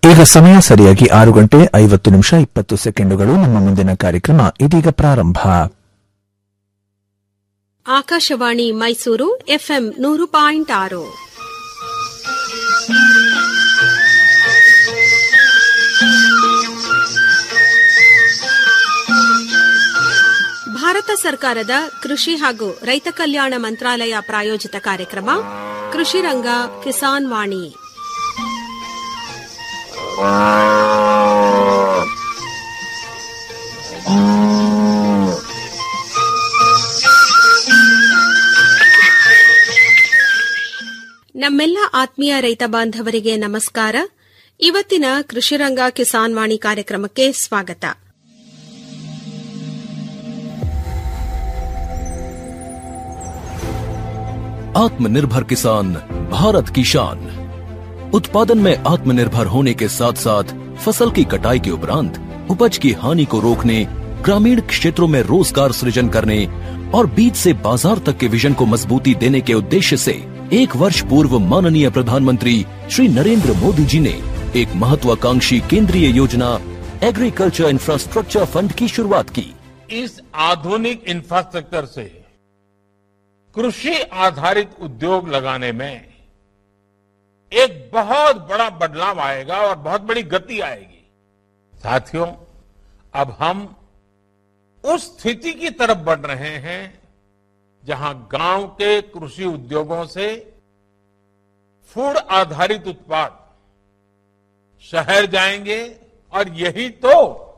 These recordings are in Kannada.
ಈಗ ಸಮಯ ಸರಿಯಾಗಿ ಆರು ಗಂಟೆ ಐವತ್ತು ನಿಮಿಷ ಇಪ್ಪತ್ತು ಸೆಕೆಂಡುಗಳು ನಮ್ಮ ಮುಂದಿನ ಕಾರ್ಯಕ್ರಮ ಇದೀಗ ಪ್ರಾರಂಭ ಆಕಾಶವಾಣಿ ಮೈಸೂರು ಎಫ್ಎಂ ನೂರು ಪಾಯಿಂಟ್ ಆರು ಭಾರತ ಸರ್ಕಾರದ ಕೃಷಿ ಹಾಗೂ ರೈತ ಕಲ್ಯಾಣ ಮಂತ್ರಾಲಯ ಪ್ರಾಯೋಜಿತ ಕಾರ್ಯಕ್ರಮ ಕೃಷಿ ರಂಗ ಕಿಸಾನ್ ವಾಣಿ ನಮ್ಮೆಲ್ಲ ಆತ್ಮೀಯ ರೈತ ಬಾಂಧವರಿಗೆ ನಮಸ್ಕಾರ ಇವತ್ತಿನ ಕೃಷಿರಂಗ ಕಿಸಾನ್ ವಾಣಿ ಕಾರ್ಯಕ್ರಮಕ್ಕೆ ಸ್ವಾಗತ आत्मनिर्भर किसान भारत की शान उत्पादन में आत्मनिर्भर होने के साथ साथ फसल की कटाई के उपरांत उपज की हानि को रोकने ग्रामीण क्षेत्रों में रोजगार सृजन करने और बीज से बाजार तक के विजन को मजबूती देने के उद्देश्य से एक वर्ष पूर्व माननीय प्रधानमंत्री श्री नरेंद्र मोदी जी ने एक महत्वाकांक्षी केंद्रीय योजना एग्रीकल्चर इंफ्रास्ट्रक्चर फंड की शुरुआत की इस आधुनिक इंफ्रास्ट्रक्चर से कृषि आधारित उद्योग लगाने में एक बहुत बड़ा बदलाव आएगा और बहुत बड़ी गति आएगी साथियों अब हम उस स्थिति की तरफ बढ़ रहे हैं जहां गांव के कृषि उद्योगों से फूड आधारित उत्पाद शहर जाएंगे और यही तो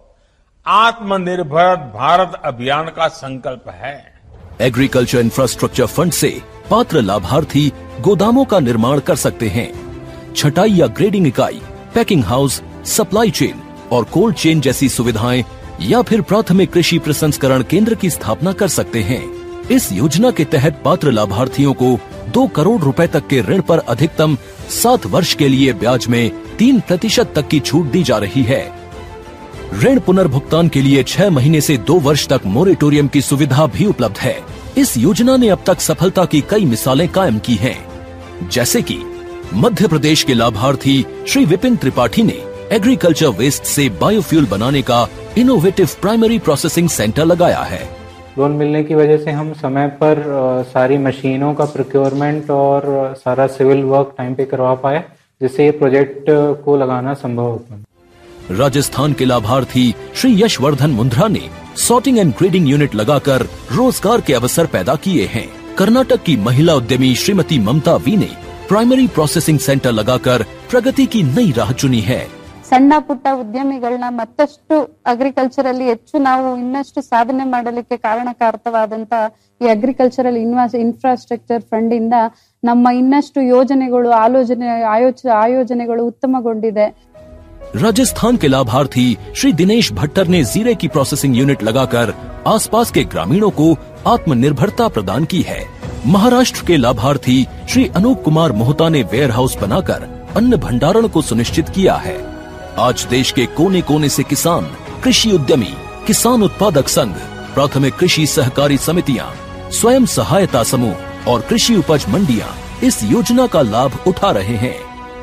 आत्मनिर्भर भारत अभियान का संकल्प है एग्रीकल्चर इंफ्रास्ट्रक्चर फंड से पात्र लाभार्थी गोदामों का निर्माण कर सकते हैं छटाई या ग्रेडिंग इकाई पैकिंग हाउस सप्लाई चेन और कोल्ड चेन जैसी सुविधाएं या फिर प्राथमिक कृषि प्रसंस्करण केंद्र की स्थापना कर सकते हैं इस योजना के तहत पात्र लाभार्थियों को दो करोड़ रुपए तक के ऋण पर अधिकतम सात वर्ष के लिए ब्याज में तीन प्रतिशत तक की छूट दी जा रही है ऋण पुनर्भुगतान के लिए छह महीने से दो वर्ष तक मोरेटोरियम की सुविधा भी उपलब्ध है इस योजना ने अब तक सफलता की कई मिसालें कायम की हैं, जैसे कि मध्य प्रदेश के लाभार्थी श्री विपिन त्रिपाठी ने एग्रीकल्चर वेस्ट से बायोफ्यूल बनाने का इनोवेटिव प्राइमरी प्रोसेसिंग सेंटर लगाया है लोन मिलने की वजह से हम समय पर अ, सारी मशीनों का प्रोक्योरमेंट और अ, सारा सिविल वर्क टाइम पे करवा पाए जिससे ये प्रोजेक्ट अ, को लगाना संभव हो पाए राजस्थान के लाभार्थी श्री यशवर्धन मुंद्रा ने सॉर्टिंग एंड ग्रेडिंग यूनिट लगाकर रोजगार के अवसर पैदा किए हैं कर्नाटक की महिला उद्यमी श्रीमती ममता वी ने प्राइमरी प्रोसेसिंग सेंटर लगाकर प्रगति की नई राह चुनी है ಸಣ್ಣ ಪುಟ್ಟ ಉದ್ಯಮಿಗಳನ್ನ ಮತ್ತಷ್ಟು ಅಗ್ರಿಕಲ್ಚರ್ ಅಲ್ಲಿ ಹೆಚ್ಚು ನಾವು ಇನ್ನಷ್ಟು ಸಾಧನೆ ಮಾಡಲಿಕ್ಕೆ ಕಾರಣಕಾರಕವಾದಂತ ಈ ಅಗ್ರಿಕಲ್ಚರಲ್ ಇನ್ವಾಸ್ ಇನ್ಫ್ರಾಸ್ಟ್ರಕ್ಚರ್ ಫಂಡ್ ಇಂದ ನಮ್ಮ ಇನ್ನಷ್ಟು ಯೋಜನೆಗಳು ಆಲೋಚನೆ ಆಯೋಚ ಆಯೋಜನೆಗಳು ಉತ್ತಮಗೊಂಡಿದೆ राजस्थान के लाभार्थी श्री दिनेश भट्टर ने जीरे की प्रोसेसिंग यूनिट लगाकर आसपास के ग्रामीणों को आत्मनिर्भरता प्रदान की है महाराष्ट्र के लाभार्थी श्री अनूप कुमार मोहता ने वेयर हाउस बनाकर अन्न भंडारण को सुनिश्चित किया है आज देश के कोने कोने से किसान कृषि उद्यमी किसान उत्पादक संघ प्राथमिक कृषि सहकारी समितियां स्वयं सहायता समूह और कृषि उपज मंडियां इस योजना का लाभ उठा रहे हैं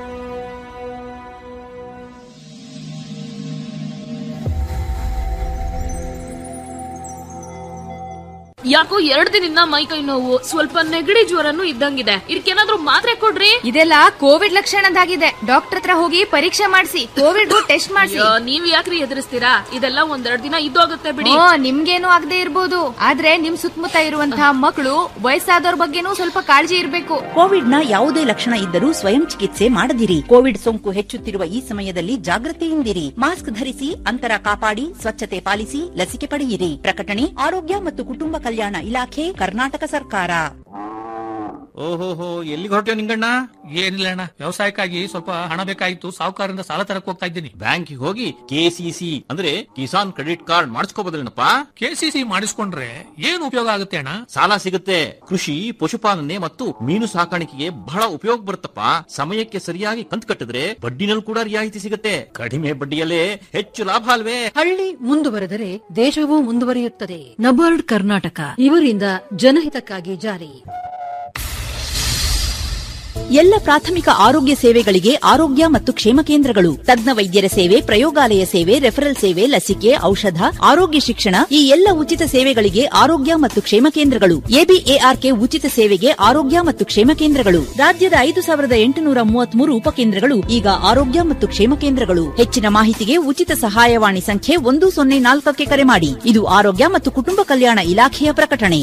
ಯಾಕೋ ಎರಡ್ ದಿನದಿಂದ ಮೈ ಕೈ ನೋವು ಸ್ವಲ್ಪ ನೆಗಡಿ ಜ್ವರನು ಇದ್ದಂಗಿದೆ ಇದಕ್ಕೇನಾದ್ರೂ ಮಾತ್ರೆ ಕೊಡ್ರಿ ಇದೆಲ್ಲ ಕೋವಿಡ್ ಲಕ್ಷಣದಾಗಿದೆ ಡಾಕ್ಟರ್ ಹತ್ರ ಹೋಗಿ ಪರೀಕ್ಷೆ ಮಾಡಿಸಿ ಕೋವಿಡ್ ಟೆಸ್ಟ್ ಮಾಡಿಸಿ ಅಯ್ಯೋ, ನೀವ್ ಯಾಕ್ರಿ ಎದುರಿಸ್ತೀರಾ ಇದೆಲ್ಲ ಒಂದೆರಡ್ ದಿನ ಇದ್ದೋಗುತ್ತೆ ಬಿಡಿ ಓ ನಿಮ್ಗೇನು ಆಗದೆ ಇರ್ಬೋದು ಆದ್ರೆ ನಿಮ್ ಸುತ್ತಮುತ್ತ ಇರುವಂತಹ ಮಕ್ಕಳು ವಯಸ್ಸಾದವ್ರ ಬಗ್ಗೆನೂ ಸ್ವಲ್ಪ ಕಾಳಜಿ ಇರ್ಬೇಕು ಕೋವಿಡ್ನ ಯಾವುದೇ ಲಕ್ಷಣ ಇದ್ದರೂ ಸ್ವಯಂ ಚಿಕಿತ್ಸೆ ಮಾಡದಿರಿ ಕೋವಿಡ್ ಸೋಂಕು ಹೆಚ್ಚುತ್ತಿರುವ ಈ ಸಮಯದಲ್ಲಿ ಜಾಗೃತಿಯಿಂದಿರಿ ಮಾಸ್ಕ್ ಧರಿಸಿ ಅಂತರ ಕಾಪಾಡಿ ಸ್ವಚ್ಛತೆ ಪಾಲಿಸಿ ಲಸಿಕೆ ಪಡೆಯಿರಿ ಪ್ರಕಟಣೆ ಆರೋಗ್ಯ ಮತ್ತು ಕುಟುಂಬ ಕಲ್ಯಾಣ ಇಲಾಖೆ ಕರ್ನಾಟಕ ಸರ್ಕಾರ ಓಹೋಹೋ ಎಲ್ಲಿಗೆ ಹೊರಟ್ಯೋ ನಿಂಗಣ್ಣ ಏನಿಲ್ಲ ಅಣ್ಣ ವ್ಯವಸಾಯಕ್ಕಾಗಿ ಸ್ವಲ್ಪ ಹಣ ಬೇಕಾಗಿತ್ತು ಸಾಹುಕಾರರಿಂದ ಸಾಲ ತರಕ್ ಹೋಗ್ತಾ ಇದ್ದೀನಿ ಬ್ಯಾಂಕಿಗೆ ಹೋಗಿ ಕೆಸಿಸಿ ಅಂದ್ರೆ ಕಿಸಾನ್ ಕ್ರೆಡಿಟ್ ಕಾರ್ಡ್ ಮಾಡಿಸ್ಕೋಬೋದಲ್ಲೇನಪ್ಪ ಕೆಸಿಸಿ ಮಾಡಿಸ್ಕೊಂಡ್ರೆ ಏನ್ ಉಪಯೋಗ ಆಗುತ್ತೆ ಅಣ್ಣ ಸಾಲ ಸಿಗುತ್ತೆ ಕೃಷಿ ಪಶುಪಾಲನೆ ಮತ್ತು ಮೀನು ಸಾಕಾಣಿಕೆಗೆ ಬಹಳ ಉಪಯೋಗ ಬರುತ್ತಪ್ಪ ಸಮಯಕ್ಕೆ ಸರಿಯಾಗಿ ಕಂತು ಕಟ್ಟಿದ್ರೆ ಬಡ್ಡಿನಲ್ಲಿ ಕೂಡ ರಿಯಾಯಿತಿ ಸಿಗುತ್ತೆ ಕಡಿಮೆ ಬಡ್ಡಿಯಲ್ಲೇ ಹೆಚ್ಚು ಲಾಭ ಅಲ್ವೇ ಹಳ್ಳಿ ಮುಂದುವರೆದರೆ ದೇಶವೂ ಮುಂದುವರಿಯುತ್ತದೆ ನಬಾರ್ಡ್ ಕರ್ನಾಟಕ ಇವರಿಂದ ಜನಹಿತಕ್ಕಾಗಿ ಜಾರಿ ಎಲ್ಲ ಪ್ರಾಥಮಿಕ ಆರೋಗ್ಯ ಸೇವೆಗಳಿಗೆ ಆರೋಗ್ಯ ಮತ್ತು ಕ್ಷೇಮ ಕೇಂದ್ರಗಳು ತಜ್ಞ ವೈದ್ಯರ ಸೇವೆ ಪ್ರಯೋಗಾಲಯ ಸೇವೆ ರೆಫರಲ್ ಸೇವೆ ಲಸಿಕೆ ಔಷಧ ಆರೋಗ್ಯ ಶಿಕ್ಷಣ ಈ ಎಲ್ಲ ಉಚಿತ ಸೇವೆಗಳಿಗೆ ಆರೋಗ್ಯ ಮತ್ತು ಕ್ಷೇಮ ಕೇಂದ್ರಗಳು ಎಬಿಎಆರ್ಕೆ ಉಚಿತ ಸೇವೆಗೆ ಆರೋಗ್ಯ ಮತ್ತು ಕ್ಷೇಮ ಕೇಂದ್ರಗಳು ರಾಜ್ಯದ ಐದು ಸಾವಿರದ ಎಂಟುನೂರ ಮೂವತ್ಮೂರು ಉಪಕೇಂದ್ರಗಳು ಈಗ ಆರೋಗ್ಯ ಮತ್ತು ಕ್ಷೇಮ ಕೇಂದ್ರಗಳು ಹೆಚ್ಚಿನ ಮಾಹಿತಿಗೆ ಉಚಿತ ಸಹಾಯವಾಣಿ ಸಂಖ್ಯೆ ಒಂದು ಸೊನ್ನೆ ನಾಲ್ಕಕ್ಕೆ ಕರೆ ಮಾಡಿ ಇದು ಆರೋಗ್ಯ ಮತ್ತು ಕುಟುಂಬ ಕಲ್ಯಾಣ ಇಲಾಖೆಯ ಪ್ರಕಟಣೆ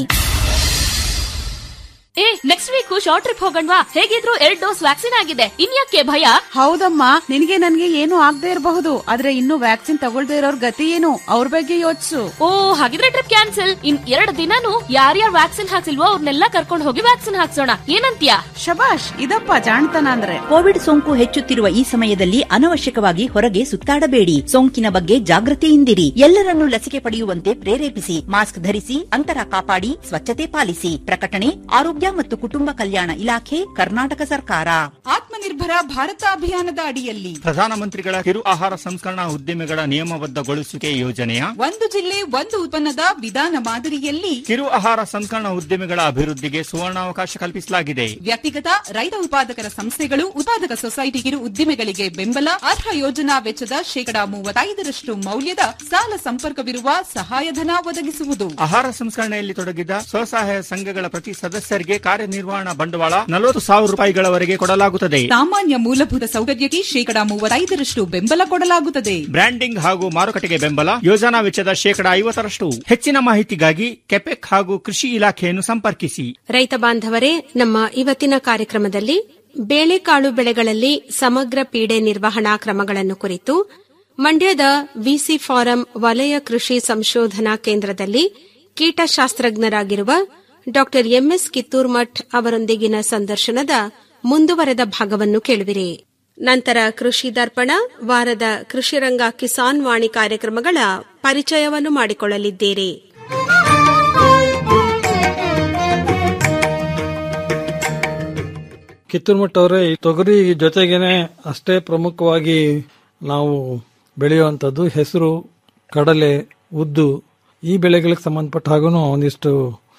ಏ ನೆಕ್ಸ್ಟ್ ವೀಕ್ ಶಾರ್ಟ್ ಟ್ರಿಪ್ ಹೋಗಣ್ವಾ ಹೇಗಿದ್ರು ಎರಡ್ ಡೋಸ್ ವ್ಯಾಕ್ಸಿನ್ ಆಗಿದೆ ಇನ್ಯಾಕೆ ಭಯ ಹೌದಮ್ಮ ನಿನಗೆ ನನ್ಗೆ ಏನು ಆಗದೆ ಇರಬಹುದು ಆದ್ರೆ ಇನ್ನು ವ್ಯಾಕ್ಸಿನ್ ತಗೊಳ್ದೇ ಇರೋರ್ ಗತಿ ಏನು ಅವ್ರ ಬಗ್ಗೆ ಯೋಚಿಸು ಓ ಹಾಗಿದ್ರೆ ಟ್ರಿಪ್ ಕ್ಯಾನ್ಸಲ್ ಇನ್ ಎರಡು ದಿನಾನು ಯಾರ್ಯಾರು ವ್ಯಾಕ್ಸಿನ್ ಹಾಕ್ಸಿಲ್ವೋ ಅವ್ರನ್ನೆಲ್ಲ ಕರ್ಕೊಂಡು ಹೋಗಿ ವ್ಯಾಕ್ಸಿನ್ ಹಾಕ್ಸೋಣ ಏನಂತ್ಯಾ ಶಬಾಷ್ ಇದಪ್ಪ ಜಾಣ್ತನ ಅಂದ್ರೆ ಕೋವಿಡ್ ಸೋಂಕು ಹೆಚ್ಚುತ್ತಿರುವ ಈ ಸಮಯದಲ್ಲಿ ಅನವಶ್ಯಕವಾಗಿ ಹೊರಗೆ ಸುತ್ತಾಡಬೇಡಿ ಸೋಂಕಿನ ಬಗ್ಗೆ ಜಾಗೃತಿಯಿಂದಿರಿ ಎಲ್ಲರನ್ನೂ ಲಸಿಕೆ ಪಡೆಯುವಂತೆ ಪ್ರೇರೇಪಿಸಿ ಮಾಸ್ಕ್ ಧರಿಸಿ ಅಂತರ ಕಾಪಾಡಿ ಸ್ವಚ್ಛತೆ ಪಾಲಿಸಿ ಪ್ರಕಟಣೆ ಆರೋಗ್ಯ ಮತ್ತು ಕುಟುಂಬ ಕಲ್ಯಾಣ ಇಲಾಖೆ ಕರ್ನಾಟಕ ಸರ್ಕಾರ ಆತ್ಮನಿರ್ಭರ ಭಾರತ ಅಭಿಯಾನದ ಅಡಿಯಲ್ಲಿ ಪ್ರಧಾನಮಂತ್ರಿಗಳ ಕಿರು ಆಹಾರ ಸಂಸ್ಕರಣಾ ಉದ್ಯಮಿಗಳ ನಿಯಮಬದ್ಧಗೊಳಿಸುವಿಕೆ ಯೋಜನೆಯ ಒಂದು ಜಿಲ್ಲೆ ಒಂದು ಉತ್ಪನ್ನದ ವಿಧಾನ ಮಾದರಿಯಲ್ಲಿ ಕಿರು ಆಹಾರ ಸಂಸ್ಕರಣಾ ಉದ್ಯಮಿಗಳ ಅಭಿವೃದ್ಧಿಗೆ ಸುವರ್ಣಾವಕಾಶ ಕಲ್ಪಿಸಲಾಗಿದೆ ವ್ಯಕ್ತಿಗತ ರೈತ ಉತ್ಪಾದಕರ ಸಂಸ್ಥೆಗಳು ಉತ್ಪಾದಕ ಸೊಸೈಟಿ ಕಿರು ಉದ್ದಿಮೆಗಳಿಗೆ ಬೆಂಬಲ ಅರ್ಹ ಯೋಜನಾ ವೆಚ್ಚದ ಶೇಕಡಾ ಮೂವತ್ತೈದರಷ್ಟು ಮೌಲ್ಯದ ಸಾಲ ಸಂಪರ್ಕವಿರುವ ಸಹಾಯಧನ ಒದಗಿಸುವುದು ಆಹಾರ ಸಂಸ್ಕರಣೆಯಲ್ಲಿ ತೊಡಗಿದ ಸ್ವಸಹಾಯ ಸಂಘಗಳ ಪ್ರತಿ ಸದಸ್ಯರಿಗೆ ಕಾರ್ಯನಿರ್ವಹಣಾ ಬಂಡವಾಳ ನಲವತ್ತು ಸಾವಿರ ರೂಪಾಯಿಗಳವರೆಗೆ ಕೊಡಲಾಗುತ್ತದೆ ಸಾಮಾನ್ಯ ಮೂಲಭೂತ ಸೌಕರ್ಯಕ್ಕೆ ಶೇಕಡಾ ಮೂವತ್ತೈದರಷ್ಟು ಬೆಂಬಲ ಕೊಡಲಾಗುತ್ತದೆ ಬ್ರ್ಯಾಂಡಿಂಗ್ ಹಾಗೂ ಮಾರುಕಟ್ಟೆಗೆ ಬೆಂಬಲ ಯೋಜನಾ ವೆಚ್ಚದ ಶೇಕಡಾ ಐವತ್ತರಷ್ಟು ಹೆಚ್ಚಿನ ಮಾಹಿತಿಗಾಗಿ ಕೆಪೆಕ್ ಹಾಗೂ ಕೃಷಿ ಇಲಾಖೆಯನ್ನು ಸಂಪರ್ಕಿಸಿ ರೈತ ಬಾಂಧವರೇ ನಮ್ಮ ಇವತ್ತಿನ ಕಾರ್ಯಕ್ರಮದಲ್ಲಿ ಬೇಳೆಕಾಳು ಬೆಳೆಗಳಲ್ಲಿ ಸಮಗ್ರ ಪೀಡೆ ನಿರ್ವಹಣಾ ಕ್ರಮಗಳನ್ನು ಕುರಿತು ಮಂಡ್ಯದ ವಿಸಿ ಫಾರಂ ವಲಯ ಕೃಷಿ ಸಂಶೋಧನಾ ಕೇಂದ್ರದಲ್ಲಿ ಕೀಟಶಾಸ್ತ್ರಜ್ಞರಾಗಿರುವ ಡಾ ಎಂಎಸ್ ಕಿತ್ತೂರ್ಮಠ್ ಅವರೊಂದಿಗಿನ ಸಂದರ್ಶನದ ಮುಂದುವರೆದ ಭಾಗವನ್ನು ಕೇಳುವಿರಿ ನಂತರ ಕೃಷಿ ದರ್ಪಣ ವಾರದ ಕೃಷಿರಂಗ ಕಿಸಾನ್ ವಾಣಿ ಕಾರ್ಯಕ್ರಮಗಳ ಪರಿಚಯವನ್ನು ಮಾಡಿಕೊಳ್ಳಲಿದ್ದೀರಿ ಕಿತ್ತೂರ್ಮಠ ಅವರೇ ಈ ತೊಗರಿ ಜೊತೆಗೇನೆ ಅಷ್ಟೇ ಪ್ರಮುಖವಾಗಿ ನಾವು ಬೆಳೆಯುವಂಥದ್ದು ಹೆಸರು ಕಡಲೆ ಉದ್ದು ಈ ಬೆಳೆಗಳಿಗೆ ಸಂಬಂಧಪಟ್ಟ ಹಾಗೂ ಒಂದಿಷ್ಟು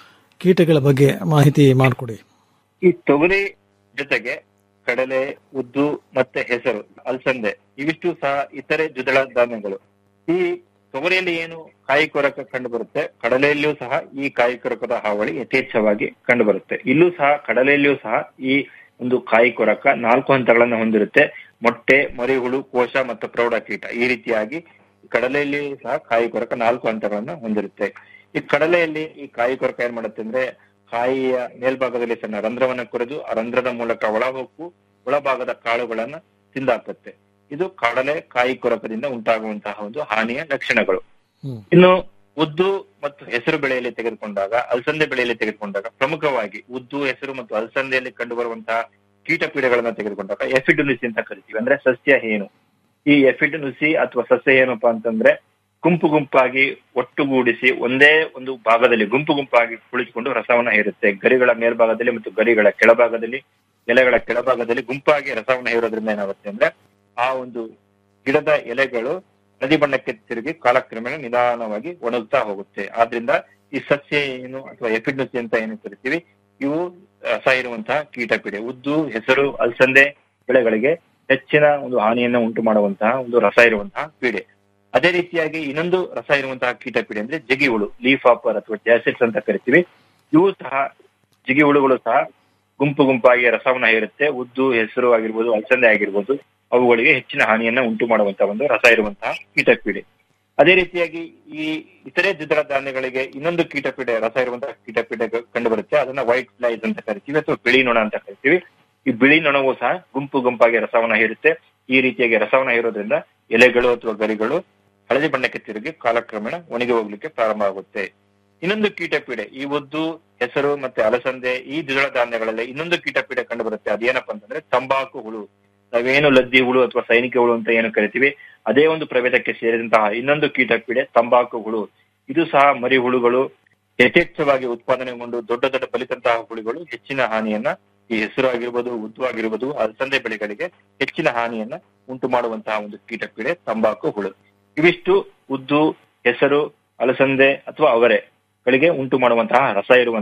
ಕೀಟಗಳ ಬಗ್ಗೆ ಮಾಹಿತಿ ಮಾಡಿಕೊಡಿ ಈ ತೊಗರಿ ಜೊತೆಗೆ ಕಡಲೆ ಉದ್ದು ಮತ್ತೆ ಹೆಸರು ಅಲಸಂದೆ ಇವಿಷ್ಟು ಸಹ ಇತರೆ ದ್ವಿದಳ ಧಾನ್ಯಗಳು ಈ ತೊಗರಿಯಲ್ಲಿ ಏನು ಕಾಯಿ ಕೊರಕ ಕಂಡು ಬರುತ್ತೆ ಕಡಲೆಯಲ್ಲಿಯೂ ಸಹ ಈ ಕಾಯಿ ಕೊರಕದ ಹಾವಳಿ ಯಥೇಚ್ಛವಾಗಿ ಕಂಡು ಬರುತ್ತೆ ಇಲ್ಲೂ ಸಹ ಕಡಲೆಯಲ್ಲಿಯೂ ಸಹ ಈ ಒಂದು ಕಾಯಿ ಕೊರಕ ನಾಲ್ಕು ಹಂತಗಳನ್ನ ಹೊಂದಿರುತ್ತೆ ಮೊಟ್ಟೆ ಮರಿಹುಳು ಕೋಶ ಮತ್ತು ಪ್ರೌಢ ಕೀಟ ಈ ರೀತಿಯಾಗಿ ಕಡಲೆಯಲ್ಲಿ ಸಹ ಕಾಯಿ ಕೊರಕ ನಾಲ್ಕು ಹಂತಗಳನ್ನ ಹೊಂದಿರುತ್ತೆ ಈ ಕಡಲೆಯಲ್ಲಿ ಈ ಕಾಯಿ ಕೊರಕ ಏನ್ ಮಾಡುತ್ತೆ ಅಂದ್ರೆ ಕಾಯಿಯ ಮೇಲ್ಭಾಗದಲ್ಲಿ ಸಣ್ಣ ರಂಧ್ರವನ್ನ ಕೊರೆದು ಆ ರಂಧ್ರದ ಮೂಲಕ ಒಳಹೊಕ್ಕು ಒಳಭಾಗದ ಕಾಳುಗಳನ್ನ ತಿಂದಾಕುತ್ತೆ ಇದು ಕಡಲೆ ಕಾಯಿ ಕೊರಕದಿಂದ ಉಂಟಾಗುವಂತಹ ಒಂದು ಹಾನಿಯ ಲಕ್ಷಣಗಳು ಇನ್ನು ಉದ್ದು ಮತ್ತು ಹೆಸರು ಬೆಳೆಯಲ್ಲಿ ತೆಗೆದುಕೊಂಡಾಗ ಅಲಸಂದೆ ಬೆಳೆಯಲ್ಲಿ ತೆಗೆದುಕೊಂಡಾಗ ಪ್ರಮುಖವಾಗಿ ಉದ್ದು ಹೆಸರು ಮತ್ತು ಅಲಸಂದೆಯಲ್ಲಿ ಕಂಡು ಬರುವಂತಹ ಕೀಟ ಪೀಡೆಗಳನ್ನ ತೆಗೆದುಕೊಂಡಾಗ ಎಫಿಡ್ ನುಸಿ ಅಂತ ಕರಿತೀವಿ ಅಂದ್ರೆ ಸಸ್ಯ ಹೇನು ಈ ಎಫಿಡ್ ನುಸಿ ಅಥವಾ ಸಸ್ಯ ಏನಪ್ಪಾ ಅಂತಂದ್ರೆ ಗುಂಪು ಗುಂಪಾಗಿ ಒಟ್ಟುಗೂಡಿಸಿ ಒಂದೇ ಒಂದು ಭಾಗದಲ್ಲಿ ಗುಂಪು ಗುಂಪಾಗಿ ಕುಳಿತುಕೊಂಡು ರಸವನ್ನ ಹೀರುತ್ತೆ ಗರಿಗಳ ಮೇಲ್ಭಾಗದಲ್ಲಿ ಮತ್ತು ಗರಿಗಳ ಕೆಳಭಾಗದಲ್ಲಿ ಎಲೆಗಳ ಕೆಳಭಾಗದಲ್ಲಿ ಗುಂಪಾಗಿ ರಸವನ್ನ ಹೀರೋದ್ರಿಂದ ಏನಾಗುತ್ತೆ ಅಂದ್ರೆ ಆ ಒಂದು ಗಿಡದ ಎಲೆಗಳು ನದಿ ಬಣ್ಣಕ್ಕೆ ತಿರುಗಿ ಕಾಲಕ್ರಮೇಣ ನಿಧಾನವಾಗಿ ಒಣಗ್ತಾ ಹೋಗುತ್ತೆ ಆದ್ರಿಂದ ಈ ಸಸ್ಯ ಏನು ಅಥವಾ ಎಫಿಡ್ನುಸಿ ಅಂತ ಏನು ಕರಿತೀವಿ ಇವು ರಸ ಇರುವಂತಹ ಕೀಟಪೀಡೆ ಉದ್ದು ಹೆಸರು ಅಲಸಂದೆ ಬೆಳೆಗಳಿಗೆ ಹೆಚ್ಚಿನ ಒಂದು ಹಾನಿಯನ್ನ ಉಂಟು ಮಾಡುವಂತಹ ಒಂದು ರಸ ಇರುವಂತಹ ಪೀಡೆ ಅದೇ ರೀತಿಯಾಗಿ ಇನ್ನೊಂದು ರಸ ಇರುವಂತಹ ಕೀಟಪೀಡೆ ಅಂದ್ರೆ ಜಗಿ ಹುಳು ಲೀಫ್ ಆಪರ್ ಅಥವಾ ಜಾಸಿಡ್ಸ್ ಅಂತ ಕರಿತೀವಿ ಇವು ಸಹ ಜಿಗಿ ಹುಳುಗಳು ಸಹ ಗುಂಪು ಗುಂಪಾಗಿ ರಸವನ್ನ ಹೇರುತ್ತೆ ಉದ್ದು ಹೆಸರು ಆಗಿರ್ಬೋದು ಅಲಸಂದೆ ಆಗಿರ್ಬೋದು ಅವುಗಳಿಗೆ ಹೆಚ್ಚಿನ ಹಾನಿಯನ್ನ ಉಂಟು ಮಾಡುವಂತಹ ಒಂದು ರಸ ಇರುವಂತಹ ಕೀಟಪೀಡೆ ಅದೇ ರೀತಿಯಾಗಿ ಈ ಇತರೆ ದ್ವಿದಳ ಧಾನ್ಯಗಳಿಗೆ ಇನ್ನೊಂದು ಕೀಟಪೀಡೆ ರಸ ಇರುವಂತಹ ಕೀಟಪೀಡೆ ಕಂಡು ಬರುತ್ತೆ ಅದನ್ನ ವೈಟ್ ಫ್ಲೈಸ್ ಅಂತ ಕರಿತೀವಿ ಅಥವಾ ಬಿಳಿ ನೊಣ ಅಂತ ಕರಿತೀವಿ ಈ ಬಿಳಿ ನೊಣವು ಸಹ ಗುಂಪು ಗುಂಪಾಗಿ ರಸವನ್ನ ಹೀರುತ್ತೆ ಈ ರೀತಿಯಾಗಿ ರಸವನ್ನ ಹೀರೋದ್ರಿಂದ ಎಲೆಗಳು ಅಥವಾ ಗರಿಗಳು ಹಳದಿ ಬಣ್ಣಕ್ಕೆ ತಿರುಗಿ ಕಾಲಕ್ರಮೇಣ ಒಣಗಿ ಹೋಗ್ಲಿಕ್ಕೆ ಪ್ರಾರಂಭ ಆಗುತ್ತೆ ಇನ್ನೊಂದು ಕೀಟಪೀಡೆ ಈ ಉದ್ದು ಹೆಸರು ಮತ್ತೆ ಅಲಸಂದೆ ಈ ದ್ವಿದಳ ಧಾನ್ಯಗಳಲ್ಲಿ ಇನ್ನೊಂದು ಕೀಟಪೀಡೆ ಕಂಡು ಬರುತ್ತೆ ಅದೇನಪ್ಪ ಅಂತಂದ್ರೆ ತಂಬಾಕು ಹುಳು ನಾವೇನು ಲದ್ದಿ ಹುಳು ಅಥವಾ ಸೈನಿಕ ಹುಳು ಅಂತ ಏನು ಕರಿತೀವಿ ಅದೇ ಒಂದು ಪ್ರಭೇದಕ್ಕೆ ಸೇರಿದಂತಹ ಇನ್ನೊಂದು ಕೀಟಪೀಡೆ ತಂಬಾಕು ಹುಳು ಇದು ಸಹ ಮರಿ ಹುಳುಗಳು ಯಥೇಚ್ಛವಾಗಿ ಉತ್ಪಾದನೆಗೊಂಡು ದೊಡ್ಡ ದೊಡ್ಡ ಬಲಿತಂತಹ ಹುಳುಗಳು ಹೆಚ್ಚಿನ ಹಾನಿಯನ್ನ ಈ ಹೆಸರು ಆಗಿರ್ಬೋದು ಉದ್ದು ಆಗಿರ್ಬೋದು ಅಲಸಂದೆ ಬೆಳೆಗಳಿಗೆ ಹೆಚ್ಚಿನ ಹಾನಿಯನ್ನ ಉಂಟು ಮಾಡುವಂತಹ ಒಂದು ಕೀಟಪೀಡೆ ತಂಬಾಕು ಹುಳು ಇವಿಷ್ಟು ಉದ್ದು ಹೆಸರು ಅಲಸಂದೆ ಅಥವಾ ಅವರೆ ಗಳಿಗೆ ಉಂಟು ಮಾಡುವಂತಹ ರಸ ಇರುವಂತಹ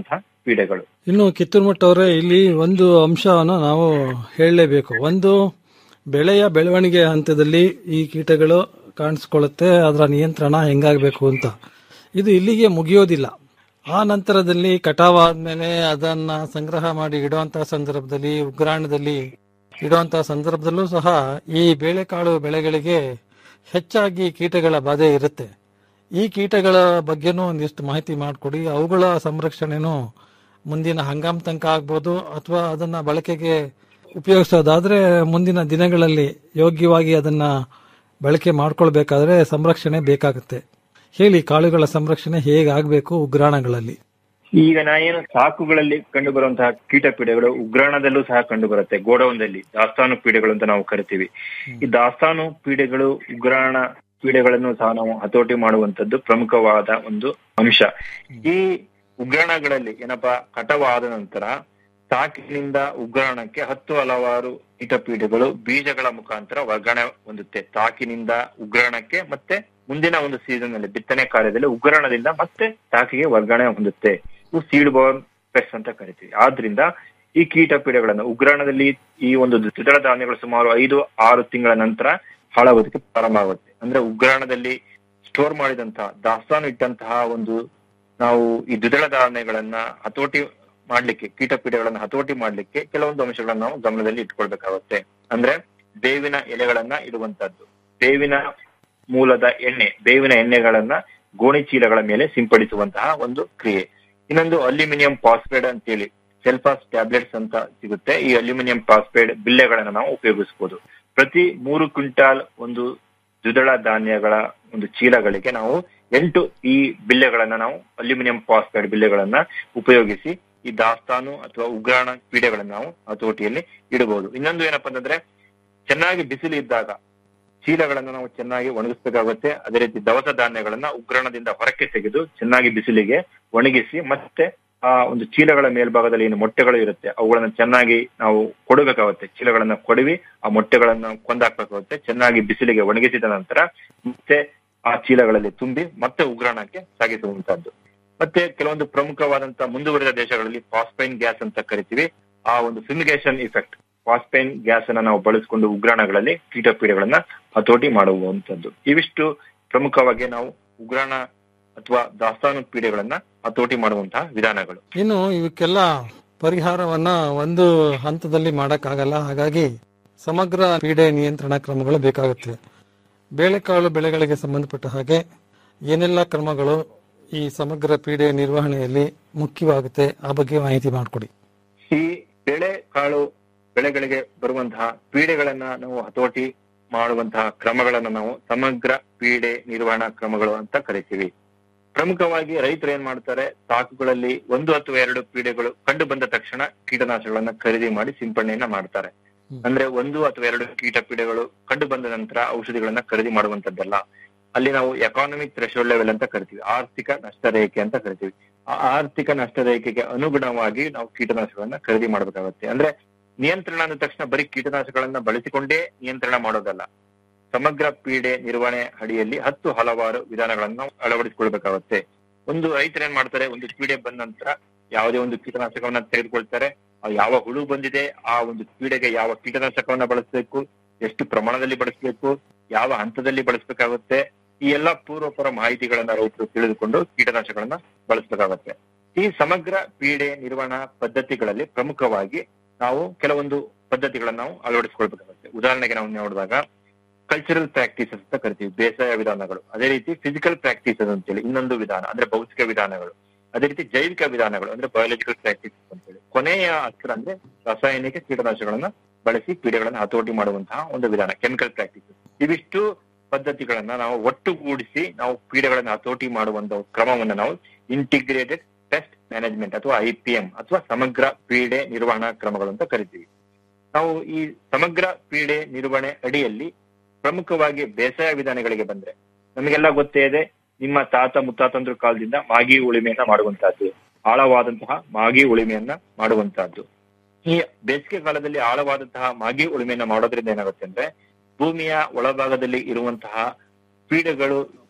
ಪೀಡೆಗಳು ಇನ್ನು ಕಿತ್ತೂರು ಅವರೇ ಇಲ್ಲಿ ಒಂದು ಅಂಶವನ್ನು ನಾವು ಹೇಳಲೇಬೇಕು ಒಂದು ಬೆಳೆಯ ಬೆಳವಣಿಗೆ ಹಂತದಲ್ಲಿ ಈ ಕೀಟಗಳು ಕಾಣಿಸ್ಕೊಳ್ಳುತ್ತೆ ಅದರ ನಿಯಂತ್ರಣ ಹೆಂಗಾಗಬೇಕು ಅಂತ ಇದು ಇಲ್ಲಿಗೆ ಮುಗಿಯೋದಿಲ್ಲ ಆ ನಂತರದಲ್ಲಿ ಕಟಾವಾದ್ಮೇಲೆ ಅದನ್ನ ಸಂಗ್ರಹ ಮಾಡಿ ಇಡುವಂತಹ ಸಂದರ್ಭದಲ್ಲಿ ಉಗ್ರಾಣದಲ್ಲಿ ಇಡುವಂತಹ ಸಂದರ್ಭದಲ್ಲೂ ಸಹ ಈ ಬೇಳೆಕಾಳು ಬೆಳೆಗಳಿಗೆ ಹೆಚ್ಚಾಗಿ ಕೀಟಗಳ ಬಾಧೆ ಇರುತ್ತೆ ಈ ಕೀಟಗಳ ಬಗ್ಗೆನೂ ಒಂದಿಷ್ಟು ಮಾಹಿತಿ ಮಾಡಿಕೊಡಿ ಅವುಗಳ ಸಂರಕ್ಷಣೆನೂ ಮುಂದಿನ ಹಂಗಾಮ್ ತನಕ ಆಗ್ಬೋದು ಅಥವಾ ಅದನ್ನ ಬಳಕೆಗೆ ಉಪಯೋಗಿಸೋದಾದ್ರೆ ಮುಂದಿನ ದಿನಗಳಲ್ಲಿ ಯೋಗ್ಯವಾಗಿ ಅದನ್ನ ಬಳಕೆ ಮಾಡ್ಕೊಳ್ಬೇಕಾದ್ರೆ ಸಂರಕ್ಷಣೆ ಬೇಕಾಗುತ್ತೆ ಹೇಳಿ ಕಾಳುಗಳ ಸಂರಕ್ಷಣೆ ಹೇಗಾಗಬೇಕು ಉಗ್ರಾಣಗಳಲ್ಲಿ ಈಗ ನಾ ಏನು ಸಾಕುಗಳಲ್ಲಿ ಕಂಡು ಬರುವಂತಹ ಕೀಟ ಪೀಡೆಗಳು ಉಗ್ರಾಣದಲ್ಲೂ ಸಹ ಕಂಡು ಬರುತ್ತೆ ಗೋಡೌನ್ದಲ್ಲಿ ದಾಸ್ತಾನು ಪೀಡೆಗಳು ಅಂತ ನಾವು ಕರಿತೀವಿ ಈ ದಾಸ್ತಾನು ಪೀಡೆಗಳು ಉಗ್ರಾಣ ಪೀಡೆಗಳನ್ನು ಸಹ ನಾವು ಹತೋಟಿ ಮಾಡುವಂತದ್ದು ಪ್ರಮುಖವಾದ ಒಂದು ಅಂಶ ಈ ಉಗ್ರಾಣಗಳಲ್ಲಿ ಏನಪ್ಪಾ ಕಟವಾದ ನಂತರ ಸಾಕಿನಿಂದ ಉಗ್ರಾಣಕ್ಕೆ ಹತ್ತು ಹಲವಾರು ಕೀಟಪೀಡೆಗಳು ಬೀಜಗಳ ಮುಖಾಂತರ ವರ್ಗಾವಣೆ ಹೊಂದುತ್ತೆ ತಾಕಿನಿಂದ ಉಗ್ರಾಣಕ್ಕೆ ಮತ್ತೆ ಮುಂದಿನ ಒಂದು ಸೀಸನ್ ನಲ್ಲಿ ಬಿತ್ತನೆ ಕಾರ್ಯದಲ್ಲಿ ಉಗ್ರಾಣದಿಂದ ಮತ್ತೆ ತಾಕಿಗೆ ವರ್ಗಾವಣೆ ಹೊಂದುತ್ತೆ ಇವು ಸೀಡ್ ಬೋರ್ನ್ ಪೆಸ್ಟ್ ಅಂತ ಕರಿತೀವಿ ಆದ್ರಿಂದ ಈ ಕೀಟ ಪೀಡೆಗಳನ್ನು ಉಗ್ರಾಣದಲ್ಲಿ ಈ ಒಂದು ದ್ವಿದಳ ಧಾನ್ಯಗಳು ಸುಮಾರು ಐದು ಆರು ತಿಂಗಳ ನಂತರ ಹಾಳಾಗೋದಕ್ಕೆ ಪ್ರಾರಂಭ ಆಗುತ್ತೆ ಅಂದ್ರೆ ಉಗ್ರಾಣದಲ್ಲಿ ಸ್ಟೋರ್ ಮಾಡಿದಂತಹ ದಾಸ್ತಾನು ಇಟ್ಟಂತಹ ಒಂದು ನಾವು ಈ ದ್ವಿದಳ ಧಾನ್ಯಗಳನ್ನ ಹತೋಟಿ ಮಾಡ್ಲಿಕ್ಕೆ ಕೀಟ ಪೀಡೆಗಳನ್ನ ಹತೋಟಿ ಮಾಡ್ಲಿಕ್ಕೆ ಕೆಲವೊಂದು ಅಂಶಗಳನ್ನ ನಾವು ಗಮನದಲ್ಲಿ ಇಟ್ಕೊಳ್ಬೇಕಾಗುತ್ತೆ ಅಂದ್ರೆ ಬೇವಿನ ಎಲೆಗಳನ್ನ ಇಡುವಂತದ್ದು ಬೇವಿನ ಮೂಲದ ಎಣ್ಣೆ ಬೇವಿನ ಎಣ್ಣೆಗಳನ್ನ ಗೋಣಿ ಚೀಲಗಳ ಮೇಲೆ ಸಿಂಪಡಿಸುವಂತಹ ಒಂದು ಕ್ರಿಯೆ ಇನ್ನೊಂದು ಅಲ್ಯೂಮಿನಿಯಂ ಫಾಸ್ಫೇಡ್ ಅಂತೇಳಿ ಸೆಲ್ಫಾಸ್ ಟ್ಯಾಬ್ಲೆಟ್ಸ್ ಅಂತ ಸಿಗುತ್ತೆ ಈ ಅಲ್ಯೂಮಿನಿಯಂ ಫಾಸ್ಫೇಡ್ ಬಿಲ್ಲೆಗಳನ್ನ ನಾವು ಉಪಯೋಗಿಸಬಹುದು ಪ್ರತಿ ಮೂರು ಕ್ವಿಂಟಾಲ್ ಒಂದು ದ್ವಿದಳ ಧಾನ್ಯಗಳ ಒಂದು ಚೀಲಗಳಿಗೆ ನಾವು ಎಂಟು ಈ ಬಿಲ್ಲೆಗಳನ್ನ ನಾವು ಅಲ್ಯೂಮಿನಿಯಂ ಫಾಸ್ಫೈಡ್ ಬಿಲ್ಲೆಗಳನ್ನ ಉಪಯೋಗಿಸಿ ಈ ದಾಸ್ತಾನು ಅಥವಾ ಉಗ್ರಾಣ ಪೀಡೆಗಳನ್ನ ನಾವು ಹತೋಟಿಯಲ್ಲಿ ಇಡಬಹುದು ಇನ್ನೊಂದು ಏನಪ್ಪಾ ಅಂತಂದ್ರೆ ಚೆನ್ನಾಗಿ ಬಿಸಿಲು ಇದ್ದಾಗ ಚೀಲಗಳನ್ನ ನಾವು ಚೆನ್ನಾಗಿ ಒಣಗಿಸ್ಬೇಕಾಗುತ್ತೆ ಅದೇ ರೀತಿ ದವಸ ಧಾನ್ಯಗಳನ್ನ ಉಗ್ರಾಣದಿಂದ ಹೊರಕ್ಕೆ ತೆಗೆದು ಚೆನ್ನಾಗಿ ಬಿಸಿಲಿಗೆ ಒಣಗಿಸಿ ಮತ್ತೆ ಆ ಒಂದು ಚೀಲಗಳ ಮೇಲ್ಭಾಗದಲ್ಲಿ ಏನು ಮೊಟ್ಟೆಗಳು ಇರುತ್ತೆ ಅವುಗಳನ್ನ ಚೆನ್ನಾಗಿ ನಾವು ಕೊಡಬೇಕಾಗುತ್ತೆ ಚೀಲಗಳನ್ನ ಕೊಡವಿ ಆ ಮೊಟ್ಟೆಗಳನ್ನ ಕೊಂದಾಕ್ಬೇಕಾಗುತ್ತೆ ಚೆನ್ನಾಗಿ ಬಿಸಿಲಿಗೆ ಒಣಗಿಸಿದ ನಂತರ ಮತ್ತೆ ಆ ಚೀಲಗಳಲ್ಲಿ ತುಂಬಿ ಮತ್ತೆ ಉಗ್ರಾಣಕ್ಕೆ ಸಾಗಿಸುವಂತದ್ದು ಮತ್ತೆ ಕೆಲವೊಂದು ಪ್ರಮುಖವಾದಂತಹ ಮುಂದುವರಿದ ದೇಶಗಳಲ್ಲಿ ಫಾಸ್ಪೈನ್ ಗ್ಯಾಸ್ ಅಂತ ಕರಿತೀವಿ ಆ ಒಂದು ಫಿಮಿಗೇಷನ್ ಇಫೆಕ್ಟ್ ಫಾಸ್ಪೈನ್ ಗ್ಯಾಸ್ ಅನ್ನ ನಾವು ಬಳಸಿಕೊಂಡು ಉಗ್ರಾಣಗಳಲ್ಲಿ ಕೀಟ ಪೀಡೆಗಳನ್ನ ಹತೋಟಿ ಮಾಡುವಂತದ್ದು ಇವಿಷ್ಟು ಪ್ರಮುಖವಾಗಿ ನಾವು ಉಗ್ರಾಣ ಅಥವಾ ದಾಸ್ತಾನು ಪೀಡೆಗಳನ್ನ ಹತೋಟಿ ಮಾಡುವಂತಹ ವಿಧಾನಗಳು ಇನ್ನು ಇವಕ್ಕೆಲ್ಲ ಪರಿಹಾರವನ್ನ ಒಂದು ಹಂತದಲ್ಲಿ ಮಾಡಕ್ಕಾಗಲ್ಲ ಹಾಗಾಗಿ ಸಮಗ್ರ ಪೀಡೆ ನಿಯಂತ್ರಣ ಕ್ರಮಗಳು ಬೇಕಾಗುತ್ತೆ ಬೇಳೆಕಾಳು ಬೆಳೆಗಳಿಗೆ ಸಂಬಂಧಪಟ್ಟ ಹಾಗೆ ಏನೆಲ್ಲ ಕ್ರಮಗಳು ಈ ಸಮಗ್ರ ಪೀಡೆ ನಿರ್ವಹಣೆಯಲ್ಲಿ ಮುಖ್ಯವಾಗುತ್ತೆ ಆ ಬಗ್ಗೆ ಮಾಹಿತಿ ಮಾಡಿಕೊಡಿ ಈ ಬೆಳೆ ಕಾಳು ಬೆಳೆಗಳಿಗೆ ಬರುವಂತಹ ಪೀಡೆಗಳನ್ನ ನಾವು ಹತೋಟಿ ಮಾಡುವಂತಹ ಕ್ರಮಗಳನ್ನ ನಾವು ಸಮಗ್ರ ಪೀಡೆ ನಿರ್ವಹಣಾ ಕ್ರಮಗಳು ಅಂತ ಕರಿತೀವಿ ಪ್ರಮುಖವಾಗಿ ರೈತರು ಏನ್ ಮಾಡ್ತಾರೆ ಸಾಕುಗಳಲ್ಲಿ ಒಂದು ಅಥವಾ ಎರಡು ಪೀಡೆಗಳು ಕಂಡು ಬಂದ ತಕ್ಷಣ ಕೀಟನಾಶಕಗಳನ್ನ ಖರೀದಿ ಮಾಡಿ ಸಿಂಪಡಣೆಯನ್ನ ಮಾಡ್ತಾರೆ ಅಂದ್ರೆ ಒಂದು ಅಥವಾ ಎರಡು ಕೀಟ ಪೀಡೆಗಳು ಕಂಡು ಬಂದ ನಂತರ ಔಷಧಿಗಳನ್ನ ಖರೀದಿ ಮಾಡುವಂತದ್ದಲ್ಲ ಅಲ್ಲಿ ನಾವು ಎಕಾನಮಿಕ್ ಥ್ರೆಶೋಲ್ಡ್ ಲೆವೆಲ್ ಅಂತ ಕರಿತೀವಿ ಆರ್ಥಿಕ ನಷ್ಟ ರೇಖೆ ಅಂತ ಕರಿತೀವಿ ಆ ಆರ್ಥಿಕ ನಷ್ಟ ರೇಖೆಗೆ ಅನುಗುಣವಾಗಿ ನಾವು ಕೀಟನಾಶಕಗಳನ್ನ ಖರೀದಿ ಮಾಡಬೇಕಾಗುತ್ತೆ ಅಂದ್ರೆ ನಿಯಂತ್ರಣ ಅಂದ ತಕ್ಷಣ ಬರೀ ಕೀಟನಾಶಕಗಳನ್ನ ಬಳಸಿಕೊಂಡೇ ನಿಯಂತ್ರಣ ಮಾಡೋದಲ್ಲ ಸಮಗ್ರ ಪೀಡೆ ನಿರ್ವಹಣೆ ಅಡಿಯಲ್ಲಿ ಹತ್ತು ಹಲವಾರು ವಿಧಾನಗಳನ್ನು ನಾವು ಅಳವಡಿಸಿಕೊಳ್ಬೇಕಾಗುತ್ತೆ ಒಂದು ರೈತರು ಏನ್ ಮಾಡ್ತಾರೆ ಒಂದು ಪೀಡೆ ಬಂದ ನಂತರ ಯಾವುದೇ ಒಂದು ಕೀಟನಾಶಕವನ್ನ ತೆಗೆದುಕೊಳ್ತಾರೆ ಆ ಯಾವ ಹುಳು ಬಂದಿದೆ ಆ ಒಂದು ಪೀಡೆಗೆ ಯಾವ ಕೀಟನಾಶಕವನ್ನ ಬಳಸಬೇಕು ಎಷ್ಟು ಪ್ರಮಾಣದಲ್ಲಿ ಬಳಸಬೇಕು ಯಾವ ಹಂತದಲ್ಲಿ ಬಳಸಬೇಕಾಗುತ್ತೆ ಈ ಎಲ್ಲಾ ಪೂರ್ವಪರ ಮಾಹಿತಿಗಳನ್ನ ರೈತರು ತಿಳಿದುಕೊಂಡು ಕೀಟನಾಶಕಗಳನ್ನ ಬಳಸಬೇಕಾಗುತ್ತೆ ಈ ಸಮಗ್ರ ಪೀಡೆ ನಿರ್ವಹಣಾ ಪದ್ಧತಿಗಳಲ್ಲಿ ಪ್ರಮುಖವಾಗಿ ನಾವು ಕೆಲವೊಂದು ಪದ್ಧತಿಗಳನ್ನ ನಾವು ಅಳವಡಿಸಿಕೊಳ್ಬೇಕಾಗುತ್ತೆ ಉದಾಹರಣೆಗೆ ನಾವು ನೋಡಿದಾಗ ಕಲ್ಚರಲ್ ಪ್ರಾಕ್ಟೀಸಸ್ ಅಂತ ಕರಿತೀವಿ ಬೇಸಾಯ ವಿಧಾನಗಳು ಅದೇ ರೀತಿ ಫಿಸಿಕಲ್ ಪ್ರಾಕ್ಟೀಸಸ್ ಅಂತೇಳಿ ಇನ್ನೊಂದು ವಿಧಾನ ಅಂದ್ರೆ ಭೌತಿಕ ವಿಧಾನಗಳು ಅದೇ ರೀತಿ ಜೈವಿಕ ವಿಧಾನಗಳು ಅಂದ್ರೆ ಬಯೋಲಜಿಕಲ್ ಪ್ರಾಕ್ಟೀಸಸ್ ಅಂತೇಳಿ ಕೊನೆಯ ಅಸ್ತ್ರ ಅಂದ್ರೆ ರಾಸಾಯನಿಕ ಕೀಟನಾಶಕಗಳನ್ನ ಬಳಸಿ ಪೀಡೆಗಳನ್ನ ಹತೋಟಿ ಮಾಡುವಂತಹ ಒಂದು ವಿಧಾನ ಕೆಮಿಕಲ್ ಪ್ರಾಕ್ಟೀಸಸ್ ಇವಿಷ್ಟು ಪದ್ಧತಿಗಳನ್ನ ನಾವು ಒಟ್ಟುಗೂಡಿಸಿ ನಾವು ಪೀಡೆಗಳನ್ನ ಹತೋಟಿ ಮಾಡುವಂತ ಕ್ರಮವನ್ನ ನಾವು ಇಂಟಿಗ್ರೇಟೆಡ್ ಪೆಸ್ಟ್ ಮ್ಯಾನೇಜ್ಮೆಂಟ್ ಅಥವಾ ಐ ಪಿ ಎಂ ಅಥವಾ ಸಮಗ್ರ ಪೀಡೆ ನಿರ್ವಹಣಾ ಕ್ರಮಗಳು ಅಂತ ಕರಿತೀವಿ ನಾವು ಈ ಸಮಗ್ರ ಪೀಡೆ ನಿರ್ವಹಣೆ ಅಡಿಯಲ್ಲಿ ಪ್ರಮುಖವಾಗಿ ಬೇಸಾಯ ವಿಧಾನಗಳಿಗೆ ಬಂದ್ರೆ ನಮಗೆಲ್ಲ ಗೊತ್ತೇ ಇದೆ ನಿಮ್ಮ ತಾತ ಮುತ್ತಾತಂದ್ರ ಕಾಲದಿಂದ ಮಾಗಿ ಉಳಿಮೆಯನ್ನ ಮಾಡುವಂತಹದ್ದು ಆಳವಾದಂತಹ ಮಾಗಿ ಉಳಿಮೆಯನ್ನ ಮಾಡುವಂತಹದ್ದು ಈ ಬೇಸಿಗೆ ಕಾಲದಲ್ಲಿ ಆಳವಾದಂತಹ ಮಾಗಿ ಉಳಿಮೆಯನ್ನ ಮಾಡೋದ್ರಿಂದ ಏನಾಗುತ್ತೆ ಅಂದ್ರೆ ಭೂಮಿಯ ಒಳಭಾಗದಲ್ಲಿ ಇರುವಂತಹ ಪೀಡೆಗಳು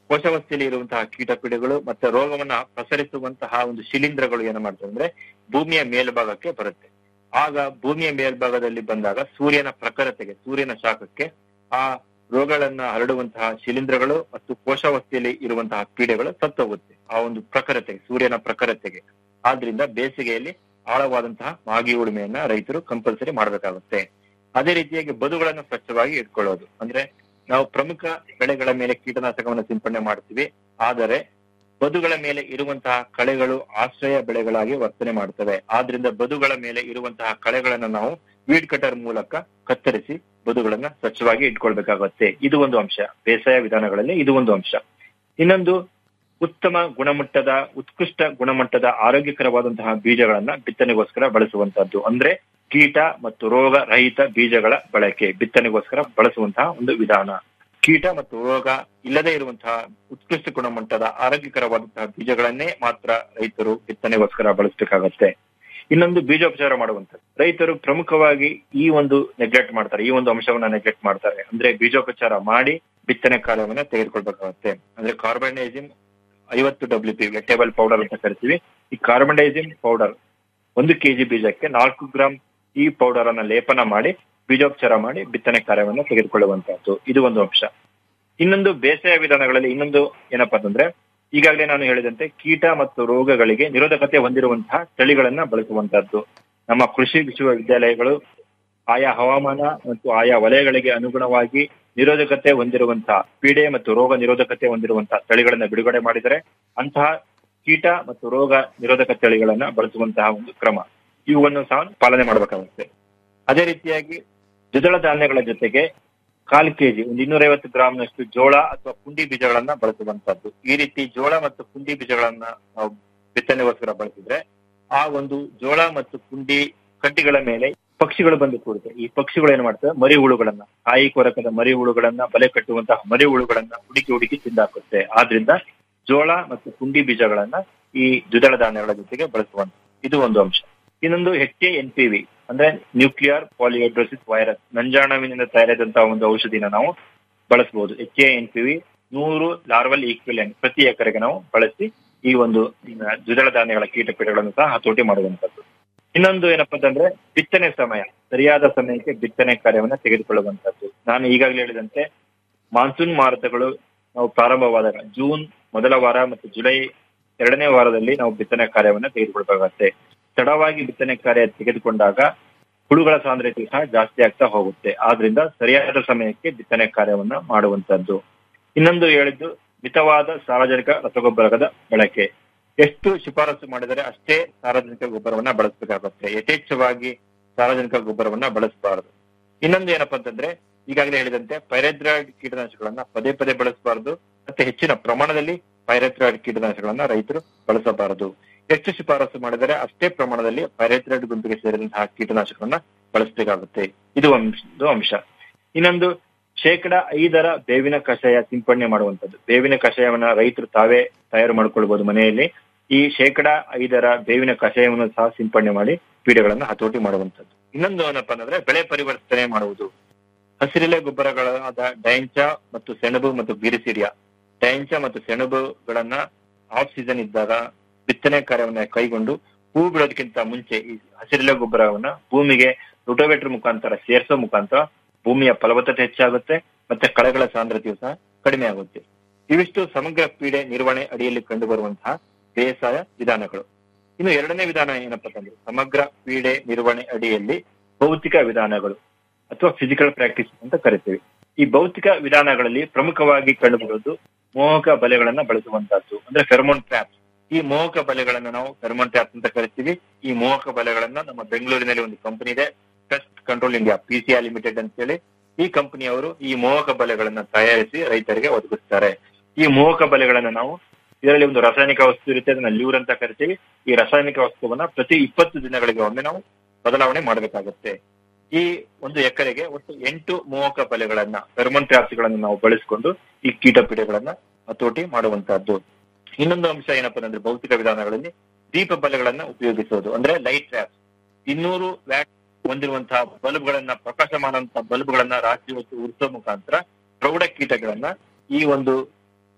ಕೋಶವಸ್ತಿಯಲ್ಲಿ ಇರುವಂತಹ ಕೀಟಪೀಡೆಗಳು ಮತ್ತೆ ರೋಗವನ್ನ ಪ್ರಸರಿಸುವಂತಹ ಒಂದು ಶಿಲೀಂಧ್ರಗಳು ಏನು ಮಾಡ್ತವೆ ಅಂದ್ರೆ ಭೂಮಿಯ ಮೇಲ್ಭಾಗಕ್ಕೆ ಬರುತ್ತೆ ಆಗ ಭೂಮಿಯ ಮೇಲ್ಭಾಗದಲ್ಲಿ ಬಂದಾಗ ಸೂರ್ಯನ ಪ್ರಖರತೆಗೆ ಸೂರ್ಯನ ಶಾಖಕ್ಕೆ ಆ ರೋಗಗಳನ್ನ ಹರಡುವಂತಹ ಶಿಲೀಂಧ್ರಗಳು ಮತ್ತು ಕೋಶಾವಸ್ಥೆಯಲ್ಲಿ ಇರುವಂತಹ ಪೀಡೆಗಳು ಸತ್ತೋಗುತ್ತೆ ಆ ಒಂದು ಪ್ರಖರತೆಗೆ ಸೂರ್ಯನ ಪ್ರಖರತೆಗೆ ಆದ್ರಿಂದ ಬೇಸಿಗೆಯಲ್ಲಿ ಆಳವಾದಂತಹ ಮಾಗಿ ಉಳುಮೆಯನ್ನ ರೈತರು ಕಂಪಲ್ಸರಿ ಮಾಡ್ಬೇಕಾಗುತ್ತೆ ಅದೇ ರೀತಿಯಾಗಿ ಬದುಗಳನ್ನ ಸ್ವಚ್ಛವಾಗಿ ಇಟ್ಕೊಳ್ಳೋದು ಅಂದ್ರೆ ನಾವು ಪ್ರಮುಖ ಬೆಳೆಗಳ ಮೇಲೆ ಕೀಟನಾಶಕವನ್ನು ಸಿಂಪಡಣೆ ಮಾಡ್ತೀವಿ ಆದರೆ ಬದುಗಳ ಮೇಲೆ ಇರುವಂತಹ ಕಳೆಗಳು ಆಶ್ರಯ ಬೆಳೆಗಳಾಗಿ ವರ್ತನೆ ಮಾಡ್ತವೆ ಆದ್ರಿಂದ ಬದುಗಳ ಮೇಲೆ ಇರುವಂತಹ ಕಳೆಗಳನ್ನ ನಾವು ವೀಡ್ ಕಟರ್ ಮೂಲಕ ಕತ್ತರಿಸಿ ಬದುಗಳನ್ನ ಸ್ವಚ್ಛವಾಗಿ ಇಟ್ಕೊಳ್ಬೇಕಾಗುತ್ತೆ ಇದು ಒಂದು ಅಂಶ ಬೇಸಾಯ ವಿಧಾನಗಳಲ್ಲಿ ಇದು ಒಂದು ಅಂಶ ಇನ್ನೊಂದು ಉತ್ತಮ ಗುಣಮಟ್ಟದ ಉತ್ಕೃಷ್ಟ ಗುಣಮಟ್ಟದ ಆರೋಗ್ಯಕರವಾದಂತಹ ಬೀಜಗಳನ್ನ ಬಿತ್ತನೆಗೋಸ್ಕರ ಬಳಸುವಂತಹದ್ದು ಅಂದ್ರೆ ಕೀಟ ಮತ್ತು ರೋಗ ರಹಿತ ಬೀಜಗಳ ಬಳಕೆ ಬಿತ್ತನೆಗೋಸ್ಕರ ಬಳಸುವಂತಹ ಒಂದು ವಿಧಾನ ಕೀಟ ಮತ್ತು ರೋಗ ಇಲ್ಲದೆ ಇರುವಂತಹ ಉತ್ಕೃಷ್ಟ ಗುಣಮಟ್ಟದ ಆರೋಗ್ಯಕರವಾದಂತಹ ಬೀಜಗಳನ್ನೇ ಮಾತ್ರ ರೈತರು ಬಿತ್ತನೆಗೋಸ್ಕರ ಬಳಸಬೇಕಾಗತ್ತೆ ಇನ್ನೊಂದು ಬೀಜೋಪಚಾರ ಮಾಡುವಂಥದ್ದು ರೈತರು ಪ್ರಮುಖವಾಗಿ ಈ ಒಂದು ನೆಗ್ಲೆಕ್ಟ್ ಮಾಡ್ತಾರೆ ಈ ಒಂದು ಅಂಶವನ್ನ ನೆಗ್ಲೆಕ್ಟ್ ಮಾಡ್ತಾರೆ ಅಂದ್ರೆ ಬೀಜೋಪಚಾರ ಮಾಡಿ ಬಿತ್ತನೆ ಕಾರ್ಯವನ್ನ ತೆಗೆದುಕೊಳ್ಬೇಕಾಗತ್ತೆ ಅಂದ್ರೆ ಕಾರ್ಬನೈಸಿಮ್ ಐವತ್ತು ಡಬ್ಲ್ಯೂ ಪಿ ವೆಟೇಬಲ್ ಪೌಡರ್ ಅಂತ ಕರಿತೀವಿ ಈ ಕಾರ್ಬನೈಸಿಮ್ ಪೌಡರ್ ಒಂದು ಕೆಜಿ ಬೀಜಕ್ಕೆ ನಾಲ್ಕು ಗ್ರಾಮ್ ಈ ಪೌಡರ್ ಅನ್ನ ಲೇಪನ ಮಾಡಿ ಬೀಜೋಪಚಾರ ಮಾಡಿ ಬಿತ್ತನೆ ಕಾರ್ಯವನ್ನು ತೆಗೆದುಕೊಳ್ಳುವಂತಹದ್ದು ಇದು ಒಂದು ಅಂಶ ಇನ್ನೊಂದು ಬೇಸಾಯ ವಿಧಾನಗಳಲ್ಲಿ ಇನ್ನೊಂದು ಏನಪ್ಪಾ ಅಂತಂದ್ರೆ ಈಗಾಗಲೇ ನಾನು ಹೇಳಿದಂತೆ ಕೀಟ ಮತ್ತು ರೋಗಗಳಿಗೆ ನಿರೋಧಕತೆ ಹೊಂದಿರುವಂತಹ ತಳಿಗಳನ್ನ ಬಳಸುವಂತಹದ್ದು ನಮ್ಮ ಕೃಷಿ ವಿಶ್ವವಿದ್ಯಾಲಯಗಳು ಆಯಾ ಹವಾಮಾನ ಮತ್ತು ಆಯಾ ವಲಯಗಳಿಗೆ ಅನುಗುಣವಾಗಿ ನಿರೋಧಕತೆ ಹೊಂದಿರುವಂತಹ ಪೀಡೆ ಮತ್ತು ರೋಗ ನಿರೋಧಕತೆ ಹೊಂದಿರುವಂತಹ ತಳಿಗಳನ್ನ ಬಿಡುಗಡೆ ಮಾಡಿದರೆ ಅಂತಹ ಕೀಟ ಮತ್ತು ರೋಗ ನಿರೋಧಕ ತಳಿಗಳನ್ನ ಬಳಸುವಂತಹ ಒಂದು ಕ್ರಮ ಇವುಗಳನ್ನು ಸಹ ಪಾಲನೆ ಮಾಡಬೇಕಾಗುತ್ತೆ ಅದೇ ರೀತಿಯಾಗಿ ದ್ವಿದಳ ಧಾನ್ಯಗಳ ಜೊತೆಗೆ ಕಾಲು ಕೆಜಿ ಒಂದು ಇನ್ನೂರೈವತ್ತು ಗ್ರಾಮ್ನಷ್ಟು ಜೋಳ ಅಥವಾ ಪುಂಡಿ ಬೀಜಗಳನ್ನ ಬಳಸುವಂತದ್ದು ಈ ರೀತಿ ಜೋಳ ಮತ್ತು ಪುಂಡಿ ಬೀಜಗಳನ್ನ ನಾವು ಬಿತ್ತನೆಗೋಸ್ಕರ ಬಳಸಿದ್ರೆ ಆ ಒಂದು ಜೋಳ ಮತ್ತು ಪುಂಡಿ ಕಡ್ಡಿಗಳ ಮೇಲೆ ಪಕ್ಷಿಗಳು ಬಂದು ಕೂಡುತ್ತೆ ಈ ಪಕ್ಷಿಗಳು ಏನ್ ಮಾಡ್ತವೆ ಮರಿ ಹುಳುಗಳನ್ನ ಕಾಯಿ ಕೊರಕದ ಮರಿ ಹುಳುಗಳನ್ನ ಬಲೆ ಕಟ್ಟುವಂತಹ ಮರಿ ಹುಳುಗಳನ್ನ ಹುಡುಕಿ ಹುಡುಕಿ ತಿಂದಾಕುತ್ತೆ ಆದ್ರಿಂದ ಜೋಳ ಮತ್ತು ಪುಂಡಿ ಬೀಜಗಳನ್ನ ಈ ದ್ವಿದಳ ಧಾನ್ಯಗಳ ಜೊತೆಗೆ ಬಳಸುವಂತ ಇದು ಒಂದು ಅಂಶ ಇನ್ನೊಂದು ಎಚ್ ಎನ್ ಪಿ ವಿ ಅಂದ್ರೆ ನ್ಯೂಕ್ಲಿಯರ್ ಪಾಲಿಹೈಡ್ರೋಸಿಸ್ ವೈರಸ್ ನಂಜಾಣುವಿನಿಂದ ತಯಾರಾದಂತಹ ಒಂದು ಔಷಧಿನ ನಾವು ಬಳಸಬಹುದು ಎಚ್ ಎನ್ ಪಿ ವಿ ನೂರು ಲಾರ್ವಲ್ ಈಕ್ವಿಲೆಂಟ್ ಪ್ರತಿ ಎಕರೆಗೆ ನಾವು ಬಳಸಿ ಈ ಒಂದು ದ್ವಿದಳ ಧಾನ್ಯಗಳ ಕೀಟಪೀಡೆಗಳನ್ನು ಸಹ ಹತೋಟಿ ಮಾಡುವಂತದ್ದು ಇನ್ನೊಂದು ಏನಪ್ಪಾ ಅಂತಂದ್ರೆ ಬಿತ್ತನೆ ಸಮಯ ಸರಿಯಾದ ಸಮಯಕ್ಕೆ ಬಿತ್ತನೆ ಕಾರ್ಯವನ್ನ ತೆಗೆದುಕೊಳ್ಳುವಂತದ್ದು ನಾನು ಈಗಾಗಲೇ ಹೇಳಿದಂತೆ ಮಾನ್ಸೂನ್ ಮಾರುತಗಳು ನಾವು ಪ್ರಾರಂಭವಾದಾಗ ಜೂನ್ ಮೊದಲ ವಾರ ಮತ್ತು ಜುಲೈ ಎರಡನೇ ವಾರದಲ್ಲಿ ನಾವು ಬಿತ್ತನೆ ಕಾರ್ಯವನ್ನ ತೆಗೆದುಕೊಳ್ಬೇಕಾಗತ್ತೆ ತಡವಾಗಿ ಬಿತ್ತನೆ ಕಾರ್ಯ ತೆಗೆದುಕೊಂಡಾಗ ಹುಳುಗಳ ಸಾಂದ್ರತೆ ಸಹ ಜಾಸ್ತಿ ಆಗ್ತಾ ಹೋಗುತ್ತೆ ಆದ್ರಿಂದ ಸರಿಯಾದ ಸಮಯಕ್ಕೆ ಬಿತ್ತನೆ ಕಾರ್ಯವನ್ನ ಮಾಡುವಂತದ್ದು ಇನ್ನೊಂದು ಹೇಳಿದ್ದು ಮಿತವಾದ ಸಾರ್ವಜನಿಕ ರಸಗೊಬ್ಬರದ ಬಳಕೆ ಎಷ್ಟು ಶಿಫಾರಸು ಮಾಡಿದರೆ ಅಷ್ಟೇ ಸಾರ್ವಜನಿಕ ಗೊಬ್ಬರವನ್ನ ಬಳಸಬೇಕಾಗುತ್ತೆ ಯಥೇಚ್ಛವಾಗಿ ಸಾರ್ವಜನಿಕ ಗೊಬ್ಬರವನ್ನ ಬಳಸಬಾರದು ಇನ್ನೊಂದು ಏನಪ್ಪಾ ಅಂತಂದ್ರೆ ಈಗಾಗಲೇ ಹೇಳಿದಂತೆ ಪೈರೆಥ್ರಾಯ್ಡ್ ಕೀಟನಾಶಕಗಳನ್ನ ಪದೇ ಪದೇ ಬಳಸಬಾರದು ಮತ್ತೆ ಹೆಚ್ಚಿನ ಪ್ರಮಾಣದಲ್ಲಿ ಪೈರೆಥ್ರಾಯ್ಡ್ ಕೀಟನಾಶಕಗಳನ್ನ ರೈತರು ಬಳಸಬಾರದು ಎಷ್ಟು ಶಿಫಾರಸು ಮಾಡಿದರೆ ಅಷ್ಟೇ ಪ್ರಮಾಣದಲ್ಲಿ ಪೈರೆಥ್ರಾಯ್ಡ್ ಗುಂಪಿಗೆ ಸೇರಿದಂತಹ ಕೀಟನಾಶಕಗಳನ್ನ ಬಳಸಬೇಕಾಗುತ್ತೆ ಇದು ಒಂದು ಅಂಶ ಇನ್ನೊಂದು ಶೇಕಡ ಐದರ ಬೇವಿನ ಕಷಾಯ ಸಿಂಪಡಣೆ ಮಾಡುವಂತದ್ದು ಬೇವಿನ ಕಷಾಯವನ್ನ ರೈತರು ತಾವೇ ತಯಾರು ಮಾಡ್ಕೊಳ್ಬಹುದು ಮನೆಯಲ್ಲಿ ಈ ಶೇಕಡ ಐದರ ಬೇವಿನ ಕಷಾಯವನ್ನು ಸಹ ಸಿಂಪಡಣೆ ಮಾಡಿ ಪೀಡೆಗಳನ್ನ ಹತೋಟಿ ಮಾಡುವಂತದ್ದು ಇನ್ನೊಂದು ಏನಪ್ಪಾ ಅಂದ್ರೆ ಬೆಳೆ ಪರಿವರ್ತನೆ ಮಾಡುವುದು ಹಸಿರೆಲೆ ಗೊಬ್ಬರಗಳಾದ ಡೈಂಚ ಮತ್ತು ಸೆಣಬು ಮತ್ತು ಗಿರಿಸಿರಿಯ ಡೈಂಚ ಮತ್ತು ಸೆಣಬುಗಳನ್ನ ಆಫ್ ಸೀಸನ್ ಇದ್ದಾಗ ಬಿತ್ತನೆ ಕಾರ್ಯವನ್ನ ಕೈಗೊಂಡು ಹೂ ಬಿಡೋದಕ್ಕಿಂತ ಮುಂಚೆ ಈ ಹಸಿರೆಲೆ ಗೊಬ್ಬರವನ್ನ ಭೂಮಿಗೆ ರೋಟೋವೇಟರ್ ಮುಖಾಂತರ ಸೇರಿಸೋ ಮುಖಾಂತರ ಭೂಮಿಯ ಫಲವತ್ತತೆ ಹೆಚ್ಚಾಗುತ್ತೆ ಮತ್ತೆ ಕಳೆಗಳ ಸಾಂದ್ರತೆಯು ಸಹ ಕಡಿಮೆ ಆಗುತ್ತೆ ಇವಿಷ್ಟು ಸಮಗ್ರ ಪೀಡೆ ನಿರ್ವಹಣೆ ಅಡಿಯಲ್ಲಿ ಕಂಡು ಬರುವಂತಹ ಬೇಸಾಯ ವಿಧಾನಗಳು ಇನ್ನು ಎರಡನೇ ವಿಧಾನ ಏನಪ್ಪಾ ಅಂತಂದ್ರೆ ಸಮಗ್ರ ಪೀಡೆ ನಿರ್ವಹಣೆ ಅಡಿಯಲ್ಲಿ ಭೌತಿಕ ವಿಧಾನಗಳು ಅಥವಾ ಫಿಸಿಕಲ್ ಪ್ರಾಕ್ಟೀಸ್ ಅಂತ ಕರಿತೀವಿ ಈ ಭೌತಿಕ ವಿಧಾನಗಳಲ್ಲಿ ಪ್ರಮುಖವಾಗಿ ಕಂಡುಬರುವುದು ಮೋಹಕ ಬಲೆಗಳನ್ನ ಬಳಸುವಂತಹದ್ದು ಅಂದ್ರೆ ಫೆರ್ಮೋನ್ ಟ್ರ್ಯಾಪ್ ಈ ಮೋಹಕ ಬಲೆಗಳನ್ನ ನಾವು ಫೆರ್ಮೋನ್ ಟ್ರ್ಯಾಪ್ ಅಂತ ಕರಿತೀವಿ ಈ ಮೋಹಕ ಬಲೆಗಳನ್ನ ನಮ್ಮ ಬೆಂಗಳೂರಿನಲ್ಲಿ ಒಂದು ಕಂಪನಿ ಇದೆ pest control India PCR limited ಅಂತ ಹೇಳಿ ಈ ಕಂಪನಿಯವರು ಈ ಮೋಹಕ ಬಲೆಗಳನ್ನ ತಯಾರಿಸಿ ರೈತರಿಗೆ ಒದಗಿಸ್ತಾರೆ ಈ ಮೋಹಕ ಬಲೆಗಳನ್ನ ನಾವು ಇದರಲ್ಲಿ ಒಂದು ರಾಸಾಯನಿಕ ವಸ್ತು ಇರುತ್ತೆ ಅದನ್ನ ಲ್ಯೂರ್ ಅಂತ ಕರಿತೀವಿ ಈ ರಾಸಾಯನಿಕ ವಸ್ತುವನ್ನ ಪ್ರತಿ ಇಪ್ಪತ್ತು ದಿನಗಳಿಗೆ ಒಮ್ಮೆ ನಾವು ಬದಲಾವಣೆ ಮಾಡಬೇಕಾಗುತ್ತೆ ಈ ಒಂದು ಎಕರೆಗೆ ಒಟ್ಟು ಎಂಟು ಮೋಹಕ ಬಲೆಗಳನ್ನ ಫೆರ್ಮೋನ್ ಟ್ರಾಪ್ಸ್ಗಳನ್ನ ನಾವು ಬಳಸಿಕೊಂಡು ಈ ಕೀಟ ಪೀಡೆಗಳನ್ನ ಹತೋಟಿ ಮಾಡುವಂತಹದ್ದು ಇನ್ನೊಂದು ಅಂಶ ಏನಪ್ಪಾ ಅಂದ್ರೆ ಭೌತಿಕ ವಿಧಾನಗಳಲ್ಲಿ ದೀಪ ಬಲೆಗಳನ್ನ ಉಪಯೋಗಿಸೋದು ಅಂದ್ರೆ ಲೈಟ್ ಟ್ರ್ಯಾಪ್ಸ್ ಇನ್ನೂರು ವ್ಯಾಟ್ ಹೊಂದಿರುವಂತಹ ಬಲ್ಬ್ಗಳನ್ನ ಪ್ರಕಾಶಮಾನಂತಹ ಬಲ್ಬ್ಗಳನ್ನ ರಾತ್ರಿ ಹೊತ್ತು ಉರಿಸೋ ಮುಖಾಂತರ ಪ್ರೌಢ ಕೀಟಗಳನ್ನ ಈ ಒಂದು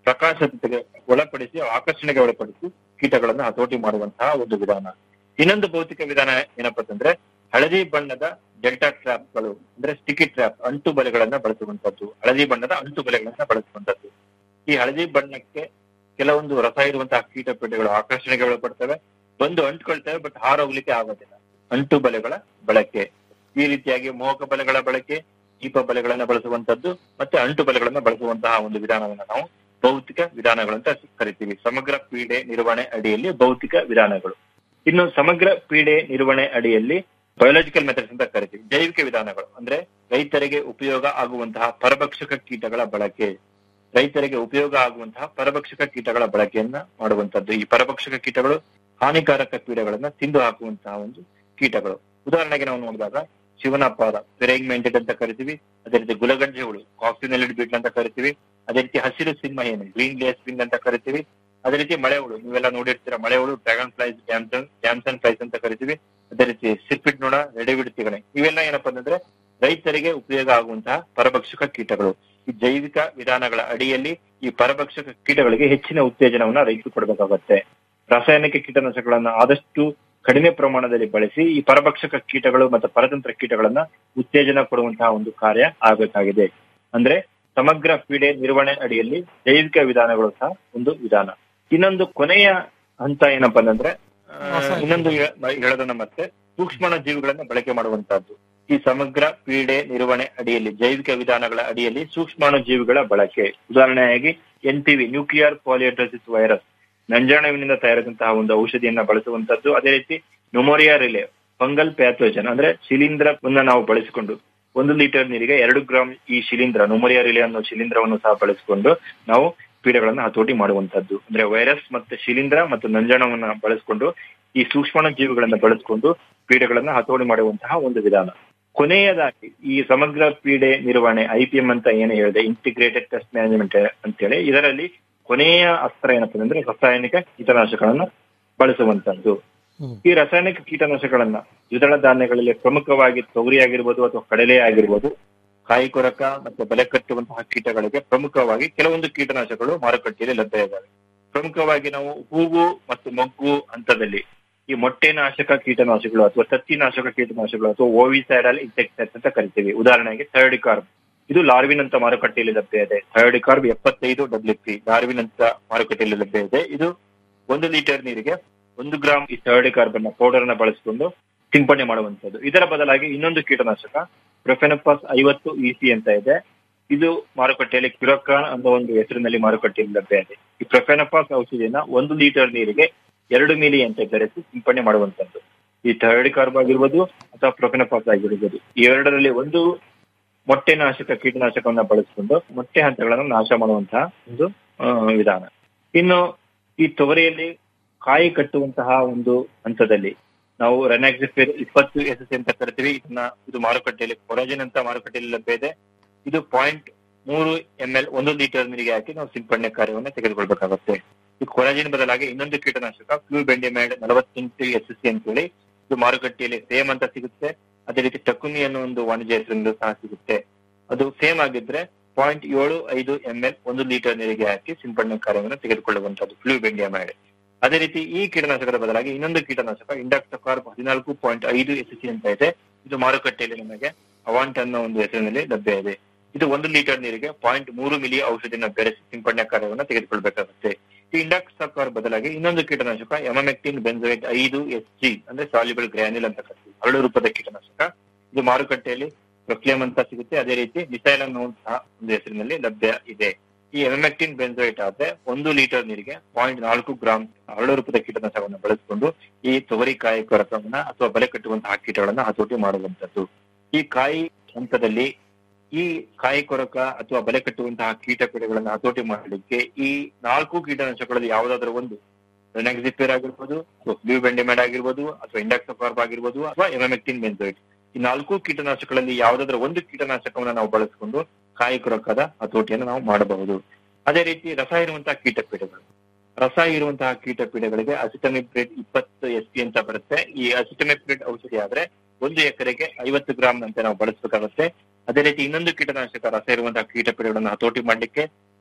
ಪ್ರಕಾಶತೆಗೆ ಒಳಪಡಿಸಿ ಆಕರ್ಷಣೆಗೆ ಒಳಪಡಿಸಿ ಕೀಟಗಳನ್ನು ಹತೋಟಿ ಮಾಡುವಂತಹ ಒಂದು ವಿಧಾನ ಇನ್ನೊಂದು ಭೌತಿಕ ವಿಧಾನ ಏನಪ್ಪಾ ಅಂತಂದ್ರೆ ಹಳದಿ ಬಣ್ಣದ ಡೆಲ್ಟಾ ಟ್ರ್ಯಾಪ್ಗಳು ಅಂದ್ರೆ ಸ್ಟಿಕಿ ಟ್ರ್ಯಾಪ್ ಅಂಟು ಬಲೆಗಳನ್ನ ಬಳಸುವಂತದ್ದು ಹಳದಿ ಬಣ್ಣದ ಅಂಟು ಬಲೆಗಳನ್ನ ಬಳಸುವಂತದ್ದು ಈ ಹಳದಿ ಬಣ್ಣಕ್ಕೆ ಕೆಲವೊಂದು ರಸ ಇರುವಂತಹ ಕೀಟ ಪೀಡೆಗಳು ಆಕರ್ಷಣೆಗೆ ಒಳಪಡ್ತವೆ ಬಂದು ಅಂಟ್ಕೊಳ್ತವೆ ಬಟ್ ಹಾರೋಗ್ಲಿಕ್ಕೆ ಆಗೋದಿಲ್ಲ ಅಂಟು ಬಲೆಗಳ ಬಳಕೆ ಈ ರೀತಿಯಾಗಿ ಮೋಹಕ ಬಲೆಗಳ ಬಳಕೆ ದೀಪ ಬಲೆಗಳನ್ನ ಬಳಸುವಂತದ್ದು ಮತ್ತೆ ಅಂಟು ಬಲೆಗಳನ್ನ ಬಳಸುವಂತಹ ಒಂದು ವಿಧಾನವನ್ನ ನಾವು ಭೌತಿಕ ವಿಧಾನಗಳು ಅಂತ ಕರಿತೀವಿ ಸಮಗ್ರ ಪೀಡೆ ನಿರ್ವಹಣೆ ಅಡಿಯಲ್ಲಿ ಭೌತಿಕ ವಿಧಾನಗಳು ಇನ್ನು ಸಮಗ್ರ ಪೀಡೆ ನಿರ್ವಹಣೆ ಅಡಿಯಲ್ಲಿ ಬಯೋಲಾಜಿಕಲ್ ಮೆಥಡ್ಸ್ ಅಂತ ಕರಿತೀವಿ ಜೈವಿಕ ವಿಧಾನಗಳು ಅಂದ್ರೆ ರೈತರಿಗೆ ಉಪಯೋಗ ಆಗುವಂತಹ ಪರಭಕ್ಷಕ ಕೀಟಗಳ ಬಳಕೆ ರೈತರಿಗೆ ಉಪಯೋಗ ಆಗುವಂತಹ ಪರಭಕ್ಷಕ ಕೀಟಗಳ ಬಳಕೆಯನ್ನ ಮಾಡುವಂತದ್ದು ಈ ಪರಭಕ್ಷಕ ಕೀಟಗಳು ಹಾನಿಕಾರಕ ಪೀಡೆಗಳನ್ನ ತಿಂದು ಹಾಕುವಂತಹ ಒಂದು ಕೀಟಗಳು ಉದಾಹರಣೆಗೆ ನಾವು ನೋಡಿದಾಗ ಶಿವನಪಾದ ಮೆಂಟೆಡ್ ಅಂತ ಕರಿತೀವಿ ಅದೇ ರೀತಿ ಗುಲಗಂಜೆ ಹುಳು ಕಾಕ್ಸಿನೆಲಿಡ್ ಬೀಟ್ ಅಂತ ಕರಿತೀವಿ ಅದೇ ರೀತಿ ಹಸಿರು ಸಿಂಹ ಏನು ಗ್ರೀನ್ ಲೇಸ್ ಪಿಂಗ್ ಅಂತ ಕರಿತೀವಿ ಅದೇ ರೀತಿ ಮಳೆ ಹುಳು ನೀವೆಲ್ಲ ನೋಡಿರ್ತೀರ ಮಳೆ ಹುಳು dragonflies damsel damselflies ಅಂತ ಕರಿತೀವಿ ಅದೇ ರೀತಿ ಸಿರ್ಪಿಟ್ ನೋಡ ರೆಡಿಬಿಡ್ ತಿಗಣೆ ಇವೆಲ್ಲ ಏನಪ್ಪಾ ಅಂತಂದ್ರೆ ರೈತರಿಗೆ ಉಪಯೋಗ ಆಗುವಂತಹ ಪರಭಕ್ಷಕ ಕೀಟಗಳು ಈ ಜೈವಿಕ ವಿಧಾನಗಳ ಅಡಿಯಲ್ಲಿ ಈ ಪರಭಕ್ಷಕ ಕೀಟಗಳಿಗೆ ಹೆಚ್ಚಿನ ಉತ್ತೇಜನವನ್ನ ರೈತರು ಕೊಡಬೇಕಾಗತ್ತೆ ರಾಸಾಯನಿಕ ಕೀಟನಾಶಕಗಳನ್ನ ಆದಷ್ಟು ಕಡಿಮೆ ಪ್ರಮಾಣದಲ್ಲಿ ಬಳಸಿ ಈ ಪರಭಕ್ಷಕ ಕೀಟಗಳು ಮತ್ತು ಪರತಂತ್ರ ಕೀಟಗಳನ್ನ ಉತ್ತೇಜನ ಕೊಡುವಂತಹ ಒಂದು ಕಾರ್ಯ ಆಗಬೇಕಾಗಿದೆ ಅಂದ್ರೆ ಸಮಗ್ರ ಪೀಡೆ ನಿರ್ವಹಣೆ ಅಡಿಯಲ್ಲಿ ಜೈವಿಕ ವಿಧಾನಗಳು ಸಹ ಒಂದು ವಿಧಾನ ಇನ್ನೊಂದು ಕೊನೆಯ ಹಂತ ಏನಪ್ಪಾ ಅಂತಂದ್ರೆ ಆ, ಇನ್ನೊಂದು ಹೇ- ಹೇಳೋದನ್ನ ಮತ್ತೆ ಸೂಕ್ಷ್ಮಾಣು ಜೀವಿಗಳನ್ನ ಬಳಕೆ ಮಾಡುವಂತಹದ್ದು ಈ ಸಮಗ್ರ ಪೀಡೆ ನಿರ್ವಹಣೆ ಅಡಿಯಲ್ಲಿ ಜೈವಿಕ ವಿಧಾನಗಳ ಅಡಿಯಲ್ಲಿ ಸೂಕ್ಷ್ಮಾಣು ಜೀವಿಗಳ ಬಳಕೆ ಉದಾಹರಣೆಯಾಗಿ N V nuclear polyhedrosis virus ನಂಜಾಣುವಿನಿಂದ ತಯಾರಿಸಿದಂತಹ ಒಂದು ಔಷಧಿಯನ್ನ ಬಳಸುವಂತದ್ದು ಅದೇ ರೀತಿ ನ್ಯೂಮೋರಿಯಾ ರಿಲೆ ಫಂಗಲ್ ಪ್ಯಾಥೋಜನ್ ಅಂದ್ರೆ ಶಿಲೀಂಧ್ರವನ್ನ ನಾವು ಬಳಸಿಕೊಂಡು ಒಂದು ಲೀಟರ್ ನೀರಿಗೆ ಎರಡು ಗ್ರಾಂ ಈ ಶಿಲೀಂಧ್ರ ನ್ಯೂಮೋರಿಯಾ ರಿಲೆ ಅನ್ನೋ ಶಿಲೀಂಧ್ರವನ್ನು ಸಹ ಬಳಸಿಕೊಂಡು ನಾವು ಪೀಡೆಗಳನ್ನ ಹತೋಟಿ ಮಾಡುವಂತದ್ದು ಅಂದ್ರೆ ವೈರಸ್ ಮತ್ತೆ ಶಿಲೀಂಧ್ರ ಮತ್ತು ನಂಜಾಣವನ್ನ ಬಳಸಿಕೊಂಡು ಈ ಸೂಕ್ಷ್ಮಾಣು ಜೀವಿಗಳನ್ನ ಬಳಸಿಕೊಂಡು ಪೀಡೆಗಳನ್ನ ಹತೋಟಿ ಮಾಡುವಂತಹ ಒಂದು ವಿಧಾನ ಕೊನೆಯದಾಗಿ ಈ ಸಮಗ್ರ ಪೀಡೆ ನಿರ್ವಹಣೆ ಐಪಿಎಂ ಅಂತ ಏನು ಹೇಳಿದೆ ಇಂಟಿಗ್ರೇಟೆಡ್ ಟೆಸ್ಟ್ ಮ್ಯಾನೇಜ್ಮೆಂಟ್ ಅಂತೇಳಿ ಇದರಲ್ಲಿ ಕೊನೆಯ ಅಸ್ತ್ರ ಏನಪ್ಪಾ ಅಂದ್ರೆ ರಾಸಾಯನಿಕ ಕೀಟನಾಶಕಗಳನ್ನ ಬಳಸುವಂತದ್ದು ಈ ರಾಸಾಯನಿಕ ಕೀಟನಾಶಕಗಳನ್ನ ದ್ವಿದಳ ಧಾನ್ಯಗಳಲ್ಲಿ ಪ್ರಮುಖವಾಗಿ ತೊಗರಿ ಆಗಿರ್ಬೋದು ಅಥವಾ ಕಡಲೆ ಆಗಿರ್ಬೋದು ಕಾಯಿ ಕೊರಕ ಮತ್ತೆ ಬೆಲೆ ಕಟ್ಟುವಂತಹ ಕೀಟಗಳಿಗೆ ಪ್ರಮುಖವಾಗಿ ಕೆಲವೊಂದು ಕೀಟನಾಶಕಗಳು ಮಾರುಕಟ್ಟೆಯಲ್ಲಿ ಲಭ್ಯ ಇದ್ದಾವೆ ಪ್ರಮುಖವಾಗಿ ನಾವು ಹೂವು ಮತ್ತು ಮೊಗ್ಗು ಹಂತದಲ್ಲಿ ಈ ಮೊಟ್ಟೆ ನಾಶಕ ಕೀಟನಾಶಕಗಳು ಅಥವಾ ತತ್ತಿ ನಾಶಕ ಕೀಟನಾಶಕಗಳು ಅಥವಾ ಓವಿಸೈಡಲ್ ಇನ್ಸೆಕ್ಟೈಡ್ಸ್ ಅಂತ ಕರಿತೀವಿ ಉದಾಹರಣೆಗೆ ಥರ್ಡಿಕಾರ್ಬ್ ಇದು ಲಾರ್ವಿನ್ ಅಂತ ಮಾರುಕಟ್ಟೆಯಲ್ಲಿ ಲಭ್ಯ ಇದೆ ಥರ್ಡಿಕಾರ್ಬ್ ಎಪ್ಪತ್ತೈದು ಡಬ್ಲ್ಯೂ ಪಿ ಲಾರ್ವಿನ್ ಅಂತ ಮಾರುಕಟ್ಟೆಯಲ್ಲಿ ಲಭ್ಯ ಇದೆ ಇದು ಒಂದು ಲೀಟರ್ ನೀರಿಗೆ ಒಂದು ಗ್ರಾಂ ಈ ಥರ್ಡಿಕಾರ್ಬ್ ಅನ್ನ ಪೌಡರ್ ಅನ್ನ ಬಳಸಿಕೊಂಡು ಸಿಂಪಡಣೆ ಮಾಡುವಂತದ್ದು ಇದರ ಬದಲಾಗಿ ಇನ್ನೊಂದು ಕೀಟನಾಶಕ ಪ್ರೊಫೆನಪಾಸ್ ಐವತ್ತು ಇಸಿ ಅಂತ ಇದೆ ಇದು ಮಾರುಕಟ್ಟೆಯಲ್ಲಿ ಕ್ಯುರಕಾನ್ ಅನ್ನೋ ಒಂದು ಹೆಸರಿನಲ್ಲಿ ಮಾರುಕಟ್ಟೆಯಲ್ಲಿ ಲಭ್ಯ ಇದೆ ಈ ಪ್ರೊಫೆನಪಾಸ್ ಔಷಧಿಯನ್ನ ಒಂದು ಲೀಟರ್ ನೀರಿಗೆ ಎರಡು ಮಿಲಿ ಅಂತ ಬೆರೆಸಿ ಸಿಂಪಡಣೆ ಮಾಡುವಂತದ್ದು ಈ ಥರ್ಡ್ ಕಾರ್ಬ್ ಆಗಿರ್ಬೋದು ಅಥವಾ ಪ್ರೊಫೆನಪಾಸ್ ಆಗಿರ್ಬೋದು ಈ ಎರಡರಲ್ಲಿ ಒಂದು ಮೊಟ್ಟೆ ನಾಶಕ ಕೀಟನಾಶಕವನ್ನ ಬಳಸಿಕೊಂಡು ಮೊಟ್ಟೆ ಹಂತಗಳನ್ನು ನಾಶ ಮಾಡುವಂತಹ ಒಂದು ಆ, ವಿಧಾನ ಇನ್ನು ಈ ತೊಗರಿಯಲ್ಲಿ ಕಾಯಿ ಕಟ್ಟುವಂತಹ ಒಂದು ಹಂತದಲ್ಲಿ ನಾವು ರೆನಾಕ್ಸಿಫಿರ್ ಇಪ್ಪತ್ತು ಎಸ್ ಎಸ್ ಅಂತ ಕರಿತೀವಿ ಇದನ್ನ ಇದು ಮಾರುಕಟ್ಟೆಯಲ್ಲಿ ಕೊರಾಜಿನ್ ಅಂತ ಮಾರುಕಟ್ಟೆಯಲ್ಲಿ ಲಭ್ಯ ಇದೆ ಇದು ಪಾಯಿಂಟ್ ಮೂರು ಎಂ ಎಲ್ ಒಂದು ಲೀಟರ್ ನೀರಿಗೆ ಹಾಕಿ ನಾವು ಸಿಂಪಡಣೆ ಕಾರ್ಯವನ್ನು ತೆಗೆದುಕೊಳ್ಬೇಕಾಗುತ್ತೆ ಈ ಕೊರಾಜಿನ್ ಬದಲಾಗಿ ಇನ್ನೊಂದು ಕೀಟನಾಶಕ ಫ್ಲೂ ಬೆಂಡಿಮೈಡ್ ನಲವತ್ತೆಂಟು ಎಸ್ ಎಸ್ ಸಿ ಅಂತೇಳಿ ಇದು ಮಾರುಕಟ್ಟೆಯಲ್ಲಿ ಸೇಮ್ ಅಂತ ಸಿಗುತ್ತೆ ಅದೇ ರೀತಿ ಟಕುಮಿ ಅನ್ನೋ ಒಂದು ವಾಣಿಜ್ಯ ಹೆಸರಿಂದ ಸಹ ಸಿಗುತ್ತೆ ಅದು ಸೇಮ್ ಆಗಿದ್ರೆ ಪಾಯಿಂಟ್ ಏಳು ಐದು ಎಂ ಎಲ್ ಒಂದು ಲೀಟರ್ ನೀರಿಗೆ ಹಾಕಿ ಸಿಂಪಡಣೆ ಕಾರ್ಯವನ್ನು ತೆಗೆದುಕೊಳ್ಳುವಂತದ್ದು ಫ್ಲೂ ಬೆಂಡಿಯಮೈಡ್ ಅದೇ ರೀತಿ ಈ ಕೀಟನಾಶಕದ ಬದಲಾಗಿ ಇನ್ನೊಂದು ಕೀಟನಾಶಕ ಇಂಡಾಕ್ಟಕಾರ್ಬ್ ಹದಿನಾಲ್ಕು ಪಾಯಿಂಟ್ ಐದು ಎಸ್ ಸಿ ಅಂತ ಇದೆ ಇದು ಮಾರುಕಟ್ಟೆಯಲ್ಲಿ ನಮಗೆ ಅವಾಂಟ್ ಅನ್ನೋ ಒಂದು ಹೆಸರಿನಲ್ಲಿ ಲಭ್ಯ ಇದೆ ಇದು ಒಂದು ಲೀಟರ್ ನೀರಿಗೆ ಪಾಯಿಂಟ್ ಮೂರು ಮಿಲಿ ಔಷಧಿನ ಬೆರೆಸಿ ಸಿಂಪಡಣೆ ಕಾರ್ಯವನ್ನು ತೆಗೆದುಕೊಳ್ಬೇಕಾಗುತ್ತೆ ಈ ಇಂಡಾಕ್ಸಕಾರ್ ಬದಲಾಗಿ ಇನ್ನೊಂದು ಕೀಟನಾಶಕ ಎಮಮೆಕ್ಟಿನ್ ಬೆಂಜೋಯಿಟ್ ಐದು ಎಸ್ ಜಿ ಅಂದ್ರೆ ಸಾಲ್ಯುಬಲ್ ಗ್ರ್ಯಾನ್ಯುಲ್ ಅಂತ ಕರಿತೀವಿ ಹರಳು ರೂಪದ ಕೀಟನಾಶಕ ಇದು ಮಾರುಕಟ್ಟೆಯಲ್ಲಿ ಪ್ರೊಕ್ಲೇಮ್ ಅಂತ ಸಿಗುತ್ತೆ ಅದೇ ರೀತಿ ಮಿಸೈಲ್ ಅನ್ನೋ ಸಹ ಒಂದು ಹೆಸರಿನಲ್ಲಿ ಲಭ್ಯ ಇದೆ ಈ ಎಮಮೆಕ್ಟಿನ್ ಬೆಂಜೋಯಿಟ್ ಆದ್ರೆ ಒಂದು ಲೀಟರ್ ನೀರಿಗೆ ಪಾಯಿಂಟ್ ನಾಲ್ಕು ಗ್ರಾಂ ಹರಳು ರೂಪದ ಕೀಟನಾಶಕವನ್ನು ಬಳಸಿಕೊಂಡು ಈ ತೊಗರಿ ಕಾಯಿ ಕೊರಕವನ್ನ ಅಥವಾ ಬಲೆ ಕಟ್ಟುವಂತಹ ಕೀಟಗಳನ್ನ ಹತೋಟಿ ಮಾಡುವಂತದ್ದು ಈ ಕಾಯಿ ಹಂತದಲ್ಲಿ ಈ ಕಾಯಿ ಕೊರಕ ಅಥವಾ ಬಲೆ ಕಟ್ಟುವಂತಹ ಕೀಟ ಪೀಡೆಗಳನ್ನ ಹತೋಟಿ ಮಾಡಲಿಕ್ಕೆ ಈ ನಾಲ್ಕು ಕೀಟನಾಶಕಗಳಲ್ಲಿ ಯಾವುದಾದ್ರೂ ಒಂದು ರೆನಾಕ್ಸಿಪಿರ್ ಆಗಿರ್ಬೋದು ಅಥವಾ ಬ್ಲೂ ಬೆಂಡಿಮೈಡ್ ಆಗಿರ್ಬೋದು ಅಥವಾ ಇಂಡಾಕ್ಸಕಾರ್ಬ್ ಆಗಿರ್ಬೋದು ಅಥವಾ ಎಮಮೆಕ್ಟಿನ್ ಬೆಂಜೋಯಿಟ್ ಈ ನಾಲ್ಕು ಕೀಟನಾಶಕಗಳಲ್ಲಿ ಯಾವುದಾದ್ರೂ ಒಂದು ಕೀಟನಾಶಕವನ್ನ ನಾವು ಬಳಸಿಕೊಂಡು ಕಾಯಿ ಕೊರಕದ ಹತೋಟಿಯನ್ನು ನಾವು ಮಾಡಬಹುದು ಅದೇ ರೀತಿ ರಸ ಇರುವಂತಹ ಕೀಟ ಪೀಡೆಗಳು ರಸ ಇರುವಂತಹ ಕೀಟ ಪೀಡೆಗಳಿಗೆ ಅಸಿಟಮಿಪ್ರೇಟ್ ಇಪ್ಪತ್ತು ಎಸ್ ಪಿ ಅಂತ ಬರುತ್ತೆ ಈ ಅಸಿಟಮಿಪ್ರೇಟ್ ಔಷಧಿ ಆದ್ರೆ ಒಂದು ಎಕರೆಗೆ ಐವತ್ತು ಗ್ರಾಮ್ ನಂತೆ ನಾವು ಬಳಸಬೇಕಾಗುತ್ತೆ ಅದೇ ರೀತಿ ಇನ್ನೊಂದು ಕೀಟನಾಶಕ ರಸ ಇರುವಂತಹ ಕೀಟ ಪೀಡೆಗಳನ್ನು ಹತೋಟಿ ಮಾಡಲಿಕ್ಕೆ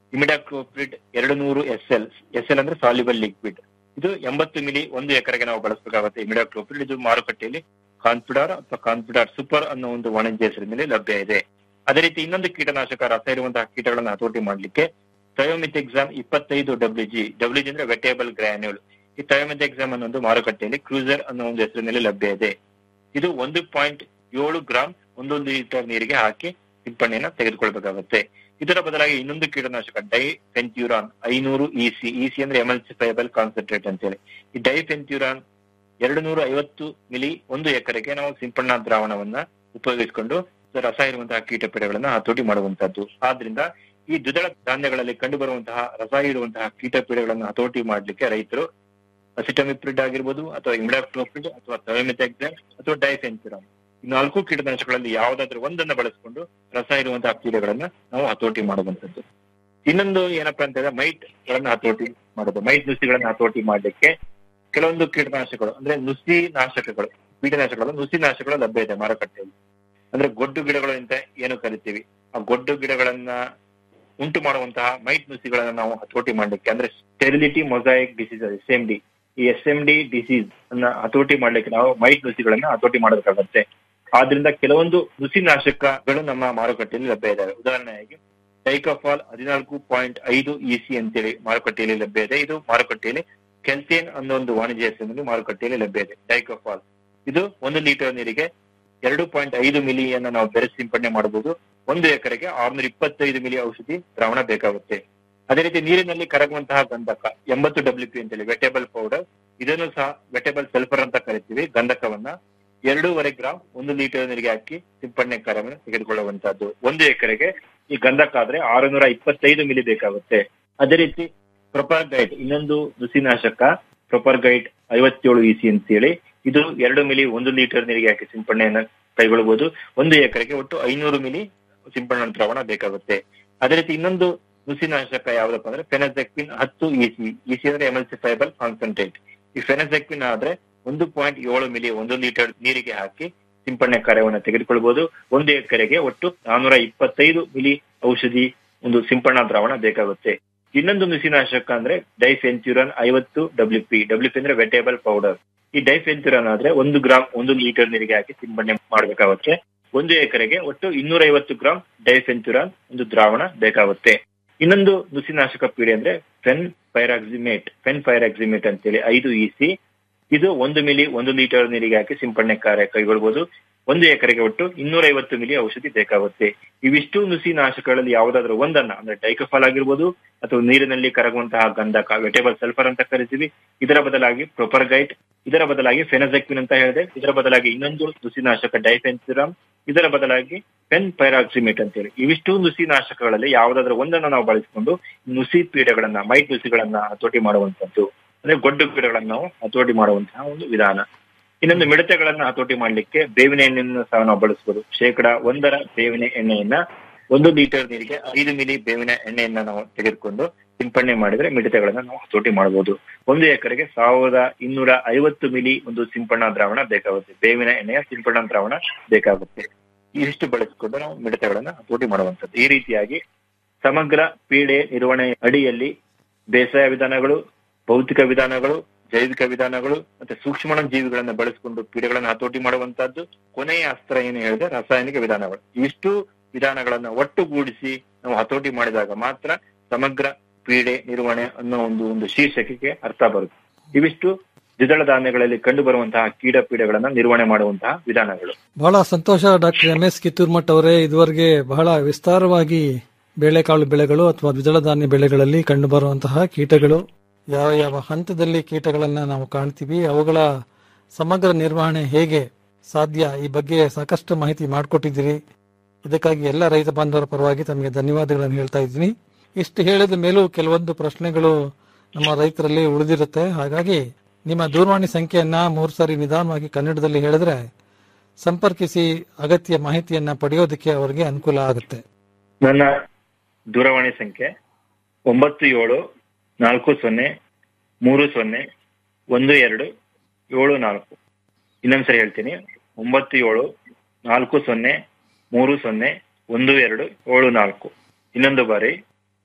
ಇಮಿಡಾಕ್ಲೋಪ್ರಿಡ್ ಎರಡು ನೂರು ಎಸ್ ಎಲ್ ಎಸ್ ಎಲ್ ಅಂದ್ರೆ ಸಾಲ್ಯುಬಲ್ ಲಿಕ್ವಿಡ್ ಇದು ಎಂಬತ್ತು ಮಿಲಿ ಒಂದು ಎಕರೆಗೆ ನಾವು ಬಳಸಬೇಕಾಗುತ್ತೆ ಇಮಿಡಾಕ್ಲೋಪ್ರಿಡ್ ಇದು ಮಾರುಕಟ್ಟೆಯಲ್ಲಿ ಕಾನ್ಫಿಡಾರ್ ಅಥವಾ ಕಾನ್ಫಿಡಾರ್ ಸೂಪರ್ ಅನ್ನೋ ಒಂದು ವಾಣಿಜ್ಯ ಹೆಸರಿನಲ್ಲಿ ಲಭ್ಯ ಇದೆ ಅದೇ ರೀತಿ ಇನ್ನೊಂದು ಕೀಟನಾಶಕ ರಸ ಇರುವಂತಹ ಕೀಟಗಳನ್ನು ಹತೋಟಿ ಮಾಡಲಿಕ್ಕೆ ಥಯೋಮಿತ್ ಎಕ್ಸಾಮ್ ಇಪ್ಪತ್ತೈದು ಡಬ್ಲ್ಯೂ ಜಿ ಡಬ್ಲ್ಯೂ ಜಿ ಅಂದ್ರೆ ವೆಟೇಬಲ್ ಗ್ರಾನ್ಯೂಲ್ ಈ ಥಯೋಮಿತ್ ಎಕ್ಸಾಮ್ ಅನ್ನೊಂದು ಮಾರುಕಟ್ಟೆಯಲ್ಲಿ ಕ್ರೂಸರ್ ಅನ್ನೋ ಒಂದು ಹೆಸರಿನಲ್ಲಿ ಲಭ್ಯ ಇದೆ ಇದು ಒಂದು ಪಾಯಿಂಟ್ ಏಳು ಗ್ರಾಮ್ ಒಂದೊಂದು ಲೀಟರ್ ನೀರಿಗೆ ಹಾಕಿ ಸಿಂಪಡಣೆಯನ್ನ ತೆಗೆದುಕೊಳ್ಬೇಕಾಗುತ್ತೆ ಇದರ ಬದಲಾಗಿ ಇನ್ನೊಂದು ಕೀಟನಾಶಕ ಡೈ ಫೆಂಟ್ಯೂರಾನ್ ಐನೂರು ಇಸಿ ಇಸಿ ಅಂದ್ರೆ ಎಮಲ್ಸಿಫೈಬಲ್ ಕಾನ್ಸಂಟ್ರೇಟ್ ಅಂತೇಳಿ ಈ ಡೈ ಫೆಂಟ್ಯೂರಾನ್ ಎರಡು ನೂರ ಐವತ್ತು ಮಿಲಿ ಒಂದು ಎಕರೆಗೆ ನಾವು ಸಿಂಪಡಣಾ ದ್ರಾವಣವನ್ನ ಉಪಯೋಗಿಸಿಕೊಂಡು ರಸ ಇರುವಂತಹ ಕೀಟಪೀಡೆಗಳನ್ನ ಹತೋಟಿ ಮಾಡುವಂತದ್ದು ಆದ್ರಿಂದ ಈ ದ್ವಿದಳ ಧಾನ್ಯಗಳಲ್ಲಿ ಕಂಡು ಬರುವಂತಹ ರಸ ಇರುವಂತಹ ಕೀಟಪೀಡೆಗಳನ್ನ ಹತೋಟಿ ಮಾಡ್ಲಿಕ್ಕೆ ರೈತರು ಅಸಿಟಮಿಪ್ರಿಡ್ ಆಗಿರ್ಬೋದು ಅಥವಾ ಇಮಿಡಾಕ್ಲೋಪ್ರಿಡ್ ಅಥವಾ ಥಯೋಮಿಥೆಕ್ಸಾಮ್ ಅಥವಾ ಡೈಫೆನ್ಸಿರಾಮ್ ಈ ನಾಲ್ಕು ಕೀಟನಾಶಕಗಳಲ್ಲಿ ಯಾವುದಾದ್ರೂ ಒಂದನ್ನ ಬಳಸಿಕೊಂಡು ರಸ ಇರುವಂತಹ ಕೀಟಗಳನ್ನ ನಾವು ಹತೋಟಿ ಮಾಡುವಂತದ್ದು ಇನ್ನೊಂದು ಏನಪ್ಪಾ ಅಂತ ಹೇಳಿದ್ರೆ ಮೈಟ್ ಗಳನ್ನ ಹತೋಟಿ ಮಾಡೋದು ಮೈಟ್ ನುಸಿಗಳನ್ನ ಹತೋಟಿ ಮಾಡ್ಲಿಕ್ಕೆ ಕೆಲವೊಂದು ಕೀಟನಾಶಕಗಳು ಅಂದ್ರೆ ನುಸಿ ನಾಶಕಗಳು ಕೀಟನಾಶಕಗಳು ನುಸಿ ನಾಶಕಗಳು ಲಭ್ಯ ಇದೆ ಮಾರುಕಟ್ಟೆಯಲ್ಲಿ ಅಂದ್ರೆ ಗೊಡ್ಡು ಗಿಡಗಳು ಅಂತ ಏನು ಕರಿತೀವಿ ಆ ಗೊಡ್ಡು ಗಿಡಗಳನ್ನ ಉಂಟು ಮಾಡುವಂತಹ ಮೈಟ್ ನುಸಿಗಳನ್ನ ನಾವು ಹತೋಟಿ ಮಾಡ್ಲಿಕ್ಕೆ ಅಂದ್ರೆ sterility mosaic disease S M D ಈ ಎಸ್ ಎಂ ಡಿ ಡಿಸೀಸ್ ಅನ್ನ ಹತೋಟಿ ಮಾಡ್ಲಿಕ್ಕೆ ನಾವು ಮೈಟ್ ನುಸಿಗಳನ್ನ ಹತೋಟಿ ಮಾಡಬೇಕಾಗತ್ತೆ ಆದ್ರಿಂದ ಕೆಲವೊಂದು ನುಸಿ ನಾಶಕಗಳು ನಮ್ಮ ಮಾರುಕಟ್ಟೆಯಲ್ಲಿ ಲಭ್ಯ ಇದಾವೆ ಉದಾಹರಣೆಯಾಗಿ ಡೈಕಾಫಾಲ್ ಹದಿನಾಲ್ಕು ಪಾಯಿಂಟ್ ಐದು ಇಸಿ ಅಂತೇಳಿ ಮಾರುಕಟ್ಟೆಯಲ್ಲಿ ಲಭ್ಯ ಇದೆ ಇದು ಮಾರುಕಟ್ಟೆಯಲ್ಲಿ ಕೆಲ್ಸಿಯನ್ ಅನ್ನೋ ಒಂದು ವಾಣಿಜ್ಯ ಹೆಸರಿನಲ್ಲಿ ಮಾರುಕಟ್ಟೆಯಲ್ಲಿ ಲಭ್ಯ ಇದೆ ಡೈಕಾಫಾಲ್ ಇದು ಒಂದು ಲೀಟರ್ ನೀರಿಗೆ ಎರಡು ಪಾಯಿಂಟ್ ಐದು ಮಿಲಿಯನ್ನ ನಾವು ಬೆರೆಸಿ ಸಿಂಪಡಣೆ ಮಾಡಬಹುದು ಒಂದು ಎಕರೆಗೆ ಆರ್ನೂರ ಇಪ್ಪತ್ತೈದು ಮಿಲಿ ಔಷಧಿ ದ್ರಾವಣ ಬೇಕಾಗುತ್ತೆ ಅದೇ ರೀತಿ ನೀರಿನಲ್ಲಿ ಕರಗುವಂತಹ ಗಂಧಕ ಎಂಬತ್ತು ಡಬ್ಲ್ಯೂ ಪಿ ಅಂತೇಳಿ ವೆಟೇಬಲ್ ಪೌಡರ್ ಇದನ್ನು ಸಹ ವೆಟೇಬಲ್ ಸಲ್ಫರ್ ಅಂತ ಕರಿತೀವಿ ಗಂಧಕವನ್ನ ಎರಡೂವರೆ ಗ್ರಾಮ್ ಒಂದು ಲೀಟರ್ ನೀರಿಗೆ ಹಾಕಿ ಸಿಂಪಡಣೆ ಕಾರ್ಯವನ್ನು ತೆಗೆದುಕೊಳ್ಳುವಂತಹದ್ದು ಒಂದು ಎಕರೆಗೆ ಈ ಗಂಧಕ ಆದ್ರೆ ಆರುನೂರ ಇಪ್ಪತ್ತೈದು ಮಿಲಿ ಬೇಕಾಗುತ್ತೆ ಅದೇ ರೀತಿ ಪ್ರೊಪರ್ ಗೈಡ್ ಇನ್ನೊಂದು ನುಸಿನಾಶಕ ಪ್ರೊಪರ್ ಗೈಡ್ ಐವತ್ತೇಳು ಇಸಿ ಅಂತೇಳಿ ಇದು ಎರಡು ಮಿಲಿ ಒಂದು ಲೀಟರ್ ನೀರಿಗೆ ಹಾಕಿ ಸಿಂಪಡಣೆಯನ್ನ ಕೈಗೊಳ್ಳಬಹುದು ಒಂದು ಎಕರೆಗೆ ಒಟ್ಟು ಐನೂರು ಮಿಲಿ ಸಿಂಪಡಣಾ ದ್ರಾವಣ ಬೇಕಾಗುತ್ತೆ ಅದೇ ರೀತಿ ಇನ್ನೊಂದು ನುಸಿನಾಶಕ ಯಾವ್ದಪ್ಪ ಅಂದ್ರೆ ಫೆನಜೆಕ್ವಿನ್ ಹತ್ತು ಇಸಿ ಇಸಿ ಅಂದ್ರೆ ಎಮಲ್ಸಿಫೈಬಲ್ ಕಾನ್ಸಂಟ್ರೇಟ್ ಈ ಫೆನಜೆಕ್ವಿನ್ ಆದ್ರೆ ಒಂದು ಪಾಯಿಂಟ್ ಏಳು ಮಿಲಿ ಒಂದು ಲೀಟರ್ ನೀರಿಗೆ ಹಾಕಿ ಸಿಂಪಡಣೆ ಕಾರ್ಯವನ್ನು ತೆಗೆದುಕೊಳ್ಬಹುದು ಒಂದು ಎಕರೆಗೆ ಒಟ್ಟು ನಾನೂರ ಇಪ್ಪತ್ತೈದು ಮಿಲಿ ಔಷಧಿ ಒಂದು ಸಿಂಪಡಣಾ ದ್ರಾವಣ ಬೇಕಾಗುತ್ತೆ ಇನ್ನೊಂದು ನುಸಿನಾಶಕ ಅಂದ್ರೆ ಡೈಫೆನ್ಚುರನ್ ಐವತ್ತು ಡಬ್ಲ್ಯೂ ಪಿ ಡಬ್ಲ್ಯೂ ಪಿ ಅಂದ್ರೆ ವೆಟೇಬಲ್ ಪೌಡರ್ ಈ ಡೈಫೆನ್ಚುರನ್ ಆದ್ರೆ ಒಂದು ಗ್ರಾಮ್ ಒಂದು ಲೀಟರ್ ನೀರಿಗೆ ಹಾಕಿ ಸಿಂಪಡಣೆ ಮಾಡಬೇಕಾಗುತ್ತೆ ಒಂದು ಎಕರೆಗೆ ಒಟ್ಟು ಇನ್ನೂರ ಐವತ್ತು ಗ್ರಾಮ್ ಡೈಫೆನ್ಚುರಾನ್ ಒಂದು ದ್ರಾವಣ ಬೇಕಾಗುತ್ತೆ ಇನ್ನೊಂದು ನುಸಿನಾಶಕ ಪೀಡೆ ಅಂದ್ರೆ ಫೆನ್ ಪೈರಾಕ್ಸಿಮೇಟ್ ಫೆನ್ ಪೈರಾಕ್ಸಿಮೇಟ್ ಅಂತೇಳಿ ಐದು ಇಸಿ ಇದು ಒಂದು ಮಿಲಿ ಒಂದು ಲೀಟರ್ ನೀರಿಗೆ ಹಾಕಿ ಸಿಂಪಡಣೆ ಕಾರ್ಯ ಕೈಗೊಳ್ಳಬಹುದು ಒಂದು ಎಕರೆಗೆ ಒಟ್ಟು ಇನ್ನೂರ ಐವತ್ತು ಮಿಲಿ ಔಷಧಿ ಬೇಕಾಗುತ್ತೆ ಇವಿಷ್ಟು ನುಸಿ ನಾಶಕಗಳಲ್ಲಿ ಯಾವುದಾದ್ರೂ ಒಂದನ್ನ ಅಂದ್ರೆ ಡೈಕಫಾಲ್ ಆಗಿರ್ಬೋದು ಅಥವಾ ನೀರಿನಲ್ಲಿ ಕರಗುವಂತಹ ಗಂಧಕ ವೆಟೇಬಲ್ ಸಲ್ಫರ್ ಅಂತ ಕರಿತೀವಿ ಇದರ ಬದಲಾಗಿ ಪ್ರೊಪರ್ಗೈಟ್ ಇದರ ಬದಲಾಗಿ ಫೆನಜೆಕ್ವಿನ್ ಅಂತ ಹೇಳಿದೆ ಇದರ ಬದಲಾಗಿ ಇನ್ನೊಂದು ನುಸಿನಾಶಕ ಡೈಫೆನ್ಸಿರಾಮ್ ಇದರ ಬದಲಾಗಿ ಪೆನ್ ಪೈರಾಕ್ಸಿಮೇಟ್ ಅಂತೇಳಿ ಇವಿಷ್ಟು ನುಸಿ ನಾಶಕಗಳಲ್ಲಿ ಯಾವುದಾದ್ರೂ ಒಂದನ್ನು ನಾವು ಬಳಸಿಕೊಂಡು ನುಸಿ ಪೀಡೆಗಳನ್ನ ಮೈಟ್ ನುಸಿಗಳನ್ನ ಹತೋಟಿ ಮಾಡುವಂತದ್ದು ಅಂದ್ರೆ ಗೊಡ್ಡು ಪೀಡೆಗಳನ್ನ ನಾವು ಹತೋಟಿ ಮಾಡುವಂತಹ ಒಂದು ವಿಧಾನ ಇನ್ನೊಂದು ಮಿಡತೆಗಳನ್ನ ಹತೋಟಿ ಮಾಡ್ಲಿಕ್ಕೆ ಬೇವಿನ ಎಣ್ಣೆಯನ್ನು ಸಹ ನಾವು ಬಳಸಬಹುದು ಶೇಕಡ ಒಂದರ ಬೇವಿನ ಎಣ್ಣೆಯನ್ನ ಒಂದು ಲೀಟರ್ ನೀರಿಗೆ ಐದು ಮಿಲಿ ಬೇವಿನ ಎಣ್ಣೆಯನ್ನ ನಾವು ತೆಗೆದುಕೊಂಡು ಸಿಂಪಡಣೆ ಮಾಡಿದ್ರೆ ಮಿಡತೆಗಳನ್ನ ನಾವು ಹತೋಟಿ ಮಾಡಬಹುದು ಒಂದು ಎಕರೆಗೆ ಸಾವಿರದ ಇನ್ನೂರ ಐವತ್ತು ಮಿಲಿ ಒಂದು ಸಿಂಪಡಣಾ ದ್ರಾವಣ ಬೇಕಾಗುತ್ತೆ ಬೇವಿನ ಎಣ್ಣೆಯ ಸಿಂಪಡಣಾ ದ್ರಾವಣ ಬೇಕಾಗುತ್ತೆ ಇಷ್ಟು ಬಳಸಿಕೊಂಡು ನಾವು ಮಿಡತೆಗಳನ್ನ ಹತೋಟಿ ಮಾಡುವಂತದ್ದು ಈ ರೀತಿಯಾಗಿ ಸಮಗ್ರ ಪೀಡೆ ನಿರ್ವಹಣೆ ಅಡಿಯಲ್ಲಿ ಬೇಸಾಯ ವಿಧಾನಗಳು ಭೌತಿಕ ವಿಧಾನಗಳು ಜೈವಿಕ ವಿಧಾನಗಳು ಮತ್ತೆ ಸೂಕ್ಷ್ಮ ಜೀವಿಗಳನ್ನ ಬಳಸಿಕೊಂಡು ಪೀಡೆಗಳನ್ನ ಹತೋಟಿ ಮಾಡುವಂತಹದ್ದು ಕೊನೆಯ ಅಸ್ತ್ರ ಏನು ಹೇಳಿದ್ರೆ ರಾಸಾಯನಿಕ ವಿಧಾನಗಳು ಇಷ್ಟು ವಿಧಾನಗಳನ್ನ ಒಟ್ಟುಗೂಡಿಸಿ ನಾವು ಹತೋಟಿ ಮಾಡಿದಾಗ ಮಾತ್ರ ಸಮಗ್ರ ಪೀಡೆ ನಿರ್ವಹಣೆ ಅನ್ನೋ ಒಂದು ಒಂದು ಶೀರ್ಷಿಕೆಗೆ ಅರ್ಥ ಬರುತ್ತೆ ಇವಿಷ್ಟು ದ್ವಿದಳ ಧಾನ್ಯಗಳಲ್ಲಿ ಕಂಡು ಬರುವಂತಹ ಕೀಟ ಪೀಡೆಗಳನ್ನ ನಿರ್ವಹಣೆ ಮಾಡುವಂತಹ ವಿಧಾನಗಳು ಬಹಳ ಸಂತೋಷ ಡಾಕ್ಟರ್ ಎಂ ಎಸ್ ಕಿತ್ತೂರ್ಮಠ್ ಅವರೇ ಇದುವರೆಗೆ ಬಹಳ ವಿಸ್ತಾರವಾಗಿ ಬೇಳೆಕಾಳು ಬೆಳೆಗಳು ಅಥವಾ ದ್ವಿದಳ ಧಾನ್ಯ ಬೆಳೆಗಳಲ್ಲಿ ಕಂಡುಬರುವಂತಹ ಕೀಟಗಳು ಯಾವ ಯಾವ ಹಂತದಲ್ಲಿ ಕೀಟಗಳನ್ನ ನಾವು ಕಾಣ್ತೀವಿ ಅವುಗಳ ಸಮಗ್ರ ನಿರ್ವಹಣೆ ಹೇಗೆ ಸಾಧ್ಯ ಈ ಬಗ್ಗೆ ಸಾಕಷ್ಟು ಮಾಹಿತಿ ಮಾಡಿಕೊಟ್ಟಿದ್ದೀರಿ ಇದಕ್ಕಾಗಿ ಎಲ್ಲ ರೈತ ಬಾಂಧವರ ಪರವಾಗಿ ತಮಗೆ ಧನ್ಯವಾದಗಳನ್ನು ಹೇಳ್ತಾ ಇದ್ದೀನಿ ಇಷ್ಟು ಹೇಳಿದ ಮೇಲೂ ಕೆಲವೊಂದು ಪ್ರಶ್ನೆಗಳು ನಮ್ಮ ರೈತರಲ್ಲಿ ಉಳಿದಿರುತ್ತೆ ಹಾಗಾಗಿ ನಿಮ್ಮ ದೂರವಾಣಿ ಸಂಖ್ಯೆಯನ್ನ ಮೂರು ಸಾರಿ ನಿಧಾನವಾಗಿ ಕನ್ನಡದಲ್ಲಿ ಹೇಳಿದ್ರೆ ಸಂಪರ್ಕಿಸಿ ಅಗತ್ಯ ಮಾಹಿತಿಯನ್ನ ಪಡೆಯೋದಕ್ಕೆ ಅವರಿಗೆ ಅನುಕೂಲ ಆಗುತ್ತೆ ನನ್ನ ದೂರವಾಣಿ ಸಂಖ್ಯೆ ಒಂಬತ್ತು ಏಳು ನಾಲ್ಕು ಸೊನ್ನೆ ಮೂರು ಸೊನ್ನೆ ಒಂದು ಎರಡು ಏಳು ನಾಲ್ಕು ಇನ್ನೊಂದ್ಸರಿ ಹೇಳ್ತೀನಿ ಒಂಬತ್ತು ಏಳು ನಾಲ್ಕು ಸೊನ್ನೆ ಮೂರು ಸೊನ್ನೆ ಒಂದು ಎರಡು ಏಳು ನಾಲ್ಕು ಇನ್ನೊಂದು ಬಾರಿ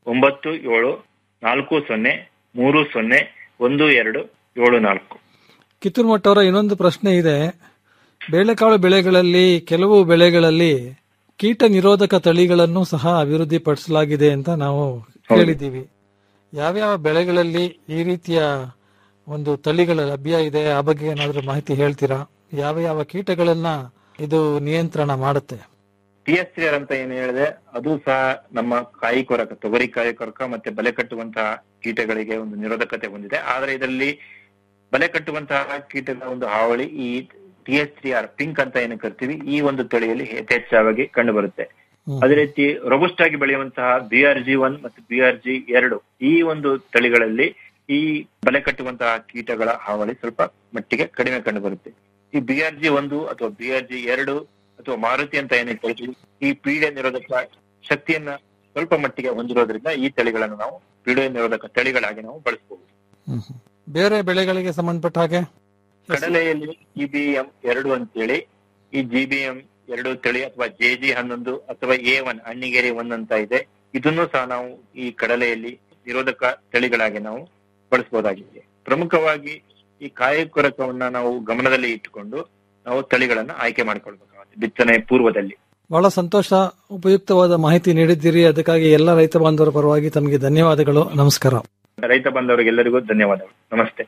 ಒಂಬತ್ತು ಏಳು ನಾಲ್ಕು ಸೊನ್ನೆ ಮೂರು ಸೊನ್ನೆ ಒಂದು ಎರಡು ಏಳು ನಾಲ್ಕು ಕಿತ್ತೂರು ಮಠ ಅವರ ಇನ್ನೊಂದು ಪ್ರಶ್ನೆ ಇದೆ ಬೇಳೆಕಾಳು ಬೆಳೆಗಳಲ್ಲಿ ಕೆಲವು ಬೆಳೆಗಳಲ್ಲಿ ಕೀಟ ನಿರೋಧಕ ತಳಿಗಳನ್ನು ಸಹ ಅಭಿವೃದ್ಧಿಪಡಿಸಲಾಗಿದೆ ಅಂತ ನಾವು ಕೇಳಿದ್ದೀವಿ ಯಾವ್ಯಾವ ಬೆಳೆಗಳಲ್ಲಿ ಈ ರೀತಿಯ ಒಂದು ತಳಿಗಳ ಲಭ್ಯ ಇದೆ ಆ ಬಗ್ಗೆ ಏನಾದರೂ ಮಾಹಿತಿ ಹೇಳ್ತೀರಾ ಯಾವ ಯಾವ ಕೀಟಗಳನ್ನ ಇದು ನಿಯಂತ್ರಣ ಮಾಡುತ್ತೆ ಟಿ ಎಸ್ ತ್ರೀ ಅಂತ ಏನ್ ಹೇಳಿದೆ ಅದು ಸಹ ನಮ್ಮ ಕಾಯಿ ಕೊರಕ ತೊಗರಿ ಕಾಯಿ ಕೊರಕ ಮತ್ತೆ ಬಲೆ ಕಟ್ಟುವಂತಹ ಕೀಟಗಳಿಗೆ ಒಂದು ನಿರೋಧಕತೆ ಹೊಂದಿದೆ ಆದ್ರೆ ಇದರಲ್ಲಿ ಬಲೆ ಕಟ್ಟುವಂತಹ ಕೀಟಗಳ ಒಂದು ಹಾವಳಿ ಈ T S three R pink ಅಂತ ಏನು ಕರಿತೀವಿ ಈ ಒಂದು ತಳಿಯಲ್ಲಿ ಯಥೇಚ್ಛವಾಗಿ ಕಂಡು ಬರುತ್ತೆ ಅದೇ ರೀತಿ ರೊಬಸ್ಟ್ ಆಗಿ ಬೆಳೆಯುವಂತಹ ಬಿ ಆರ್ ಜಿ ಒನ್ ಮತ್ತು ಬಿ ಆರ್ ಜಿ ಎರಡು ಈ ಒಂದು ತಳಿಗಳಲ್ಲಿ ಈ ಬಲೆ ಕಟ್ಟುವಂತಹ ಕೀಟಗಳ ಹಾವಳಿ ಸ್ವಲ್ಪ ಮಟ್ಟಿಗೆ ಕಡಿಮೆ ಕಂಡು ಬರುತ್ತೆ ಈ ಬಿ ಆರ್ ಜಿ ಒಂದು ಅಥವಾ ಬಿ ಆರ್ ಜಿ ಎರಡು ಅಥವಾ ಮಾರುತಿ ಅಂತ ಏನೇ ಕರಿತೀವಿ ಈ ಪೀಡೆ ನಿರೋಧಕ ಶಕ್ತಿಯನ್ನ ಸ್ವಲ್ಪ ಮಟ್ಟಿಗೆ ಹೊಂದಿರೋದ್ರಿಂದ ಈ ತಳಿಗಳನ್ನು ನಾವು ಪೀಡೆ ನಿರೋಧಕ ತಳಿಗಳಾಗಿ ನಾವು ಬಳಸಬಹುದು ಬೇರೆ ಬೆಳೆಗಳಿಗೆ ಸಂಬಂಧಪಟ್ಟ ಹಾಗೆ ಕಡಲೆಯಲ್ಲಿ ಜಿಬಿಎಂ ಎರಡು ಅಂತೇಳಿ ಈ ಜಿಬಿಎಂ ಎರಡು ತಳಿ ಅಥವಾ ಜೆ ಜಿ ಹನ್ನೊಂದು ಅಥವಾ ಎ ಒನ್ ಅಣ್ಣಿಗೇರಿ ಒನ್ ಅಂತ ಇದೆ ಇದನ್ನು ಸಹ ನಾವು ಈ ಕಡಲೆಯಲ್ಲಿ ನಿರೋಧಕ ತಳಿಗಳಾಗಿ ನಾವು ಬಳಸಬಹುದಾಗಿದೆ ಪ್ರಮುಖವಾಗಿ ಈ ಕಾಯಿ ಕೊರಕವನ್ನ ನಾವು ಗಮನದಲ್ಲಿ ಇಟ್ಟುಕೊಂಡು ನಾವು ತಳಿಗಳನ್ನ ಆಯ್ಕೆ ಮಾಡಿಕೊಳ್ಬೇಕಾಗುತ್ತೆ ಬಿತ್ತನೆ ಪೂರ್ವದಲ್ಲಿ ಬಹಳ ಸಂತೋಷ ಉಪಯುಕ್ತವಾದ ಮಾಹಿತಿ ನೀಡಿದ್ದೀರಿ ಅದಕ್ಕಾಗಿ ಎಲ್ಲ ರೈತ ಬಾಂಧವರ ಪರವಾಗಿ ತಮಗೆ ಧನ್ಯವಾದಗಳು ನಮಸ್ಕಾರ ರೈತ ಬಾಂಧವರಿಗೆಲ್ಲರಿಗೂ ಧನ್ಯವಾದಗಳು ನಮಸ್ತೆ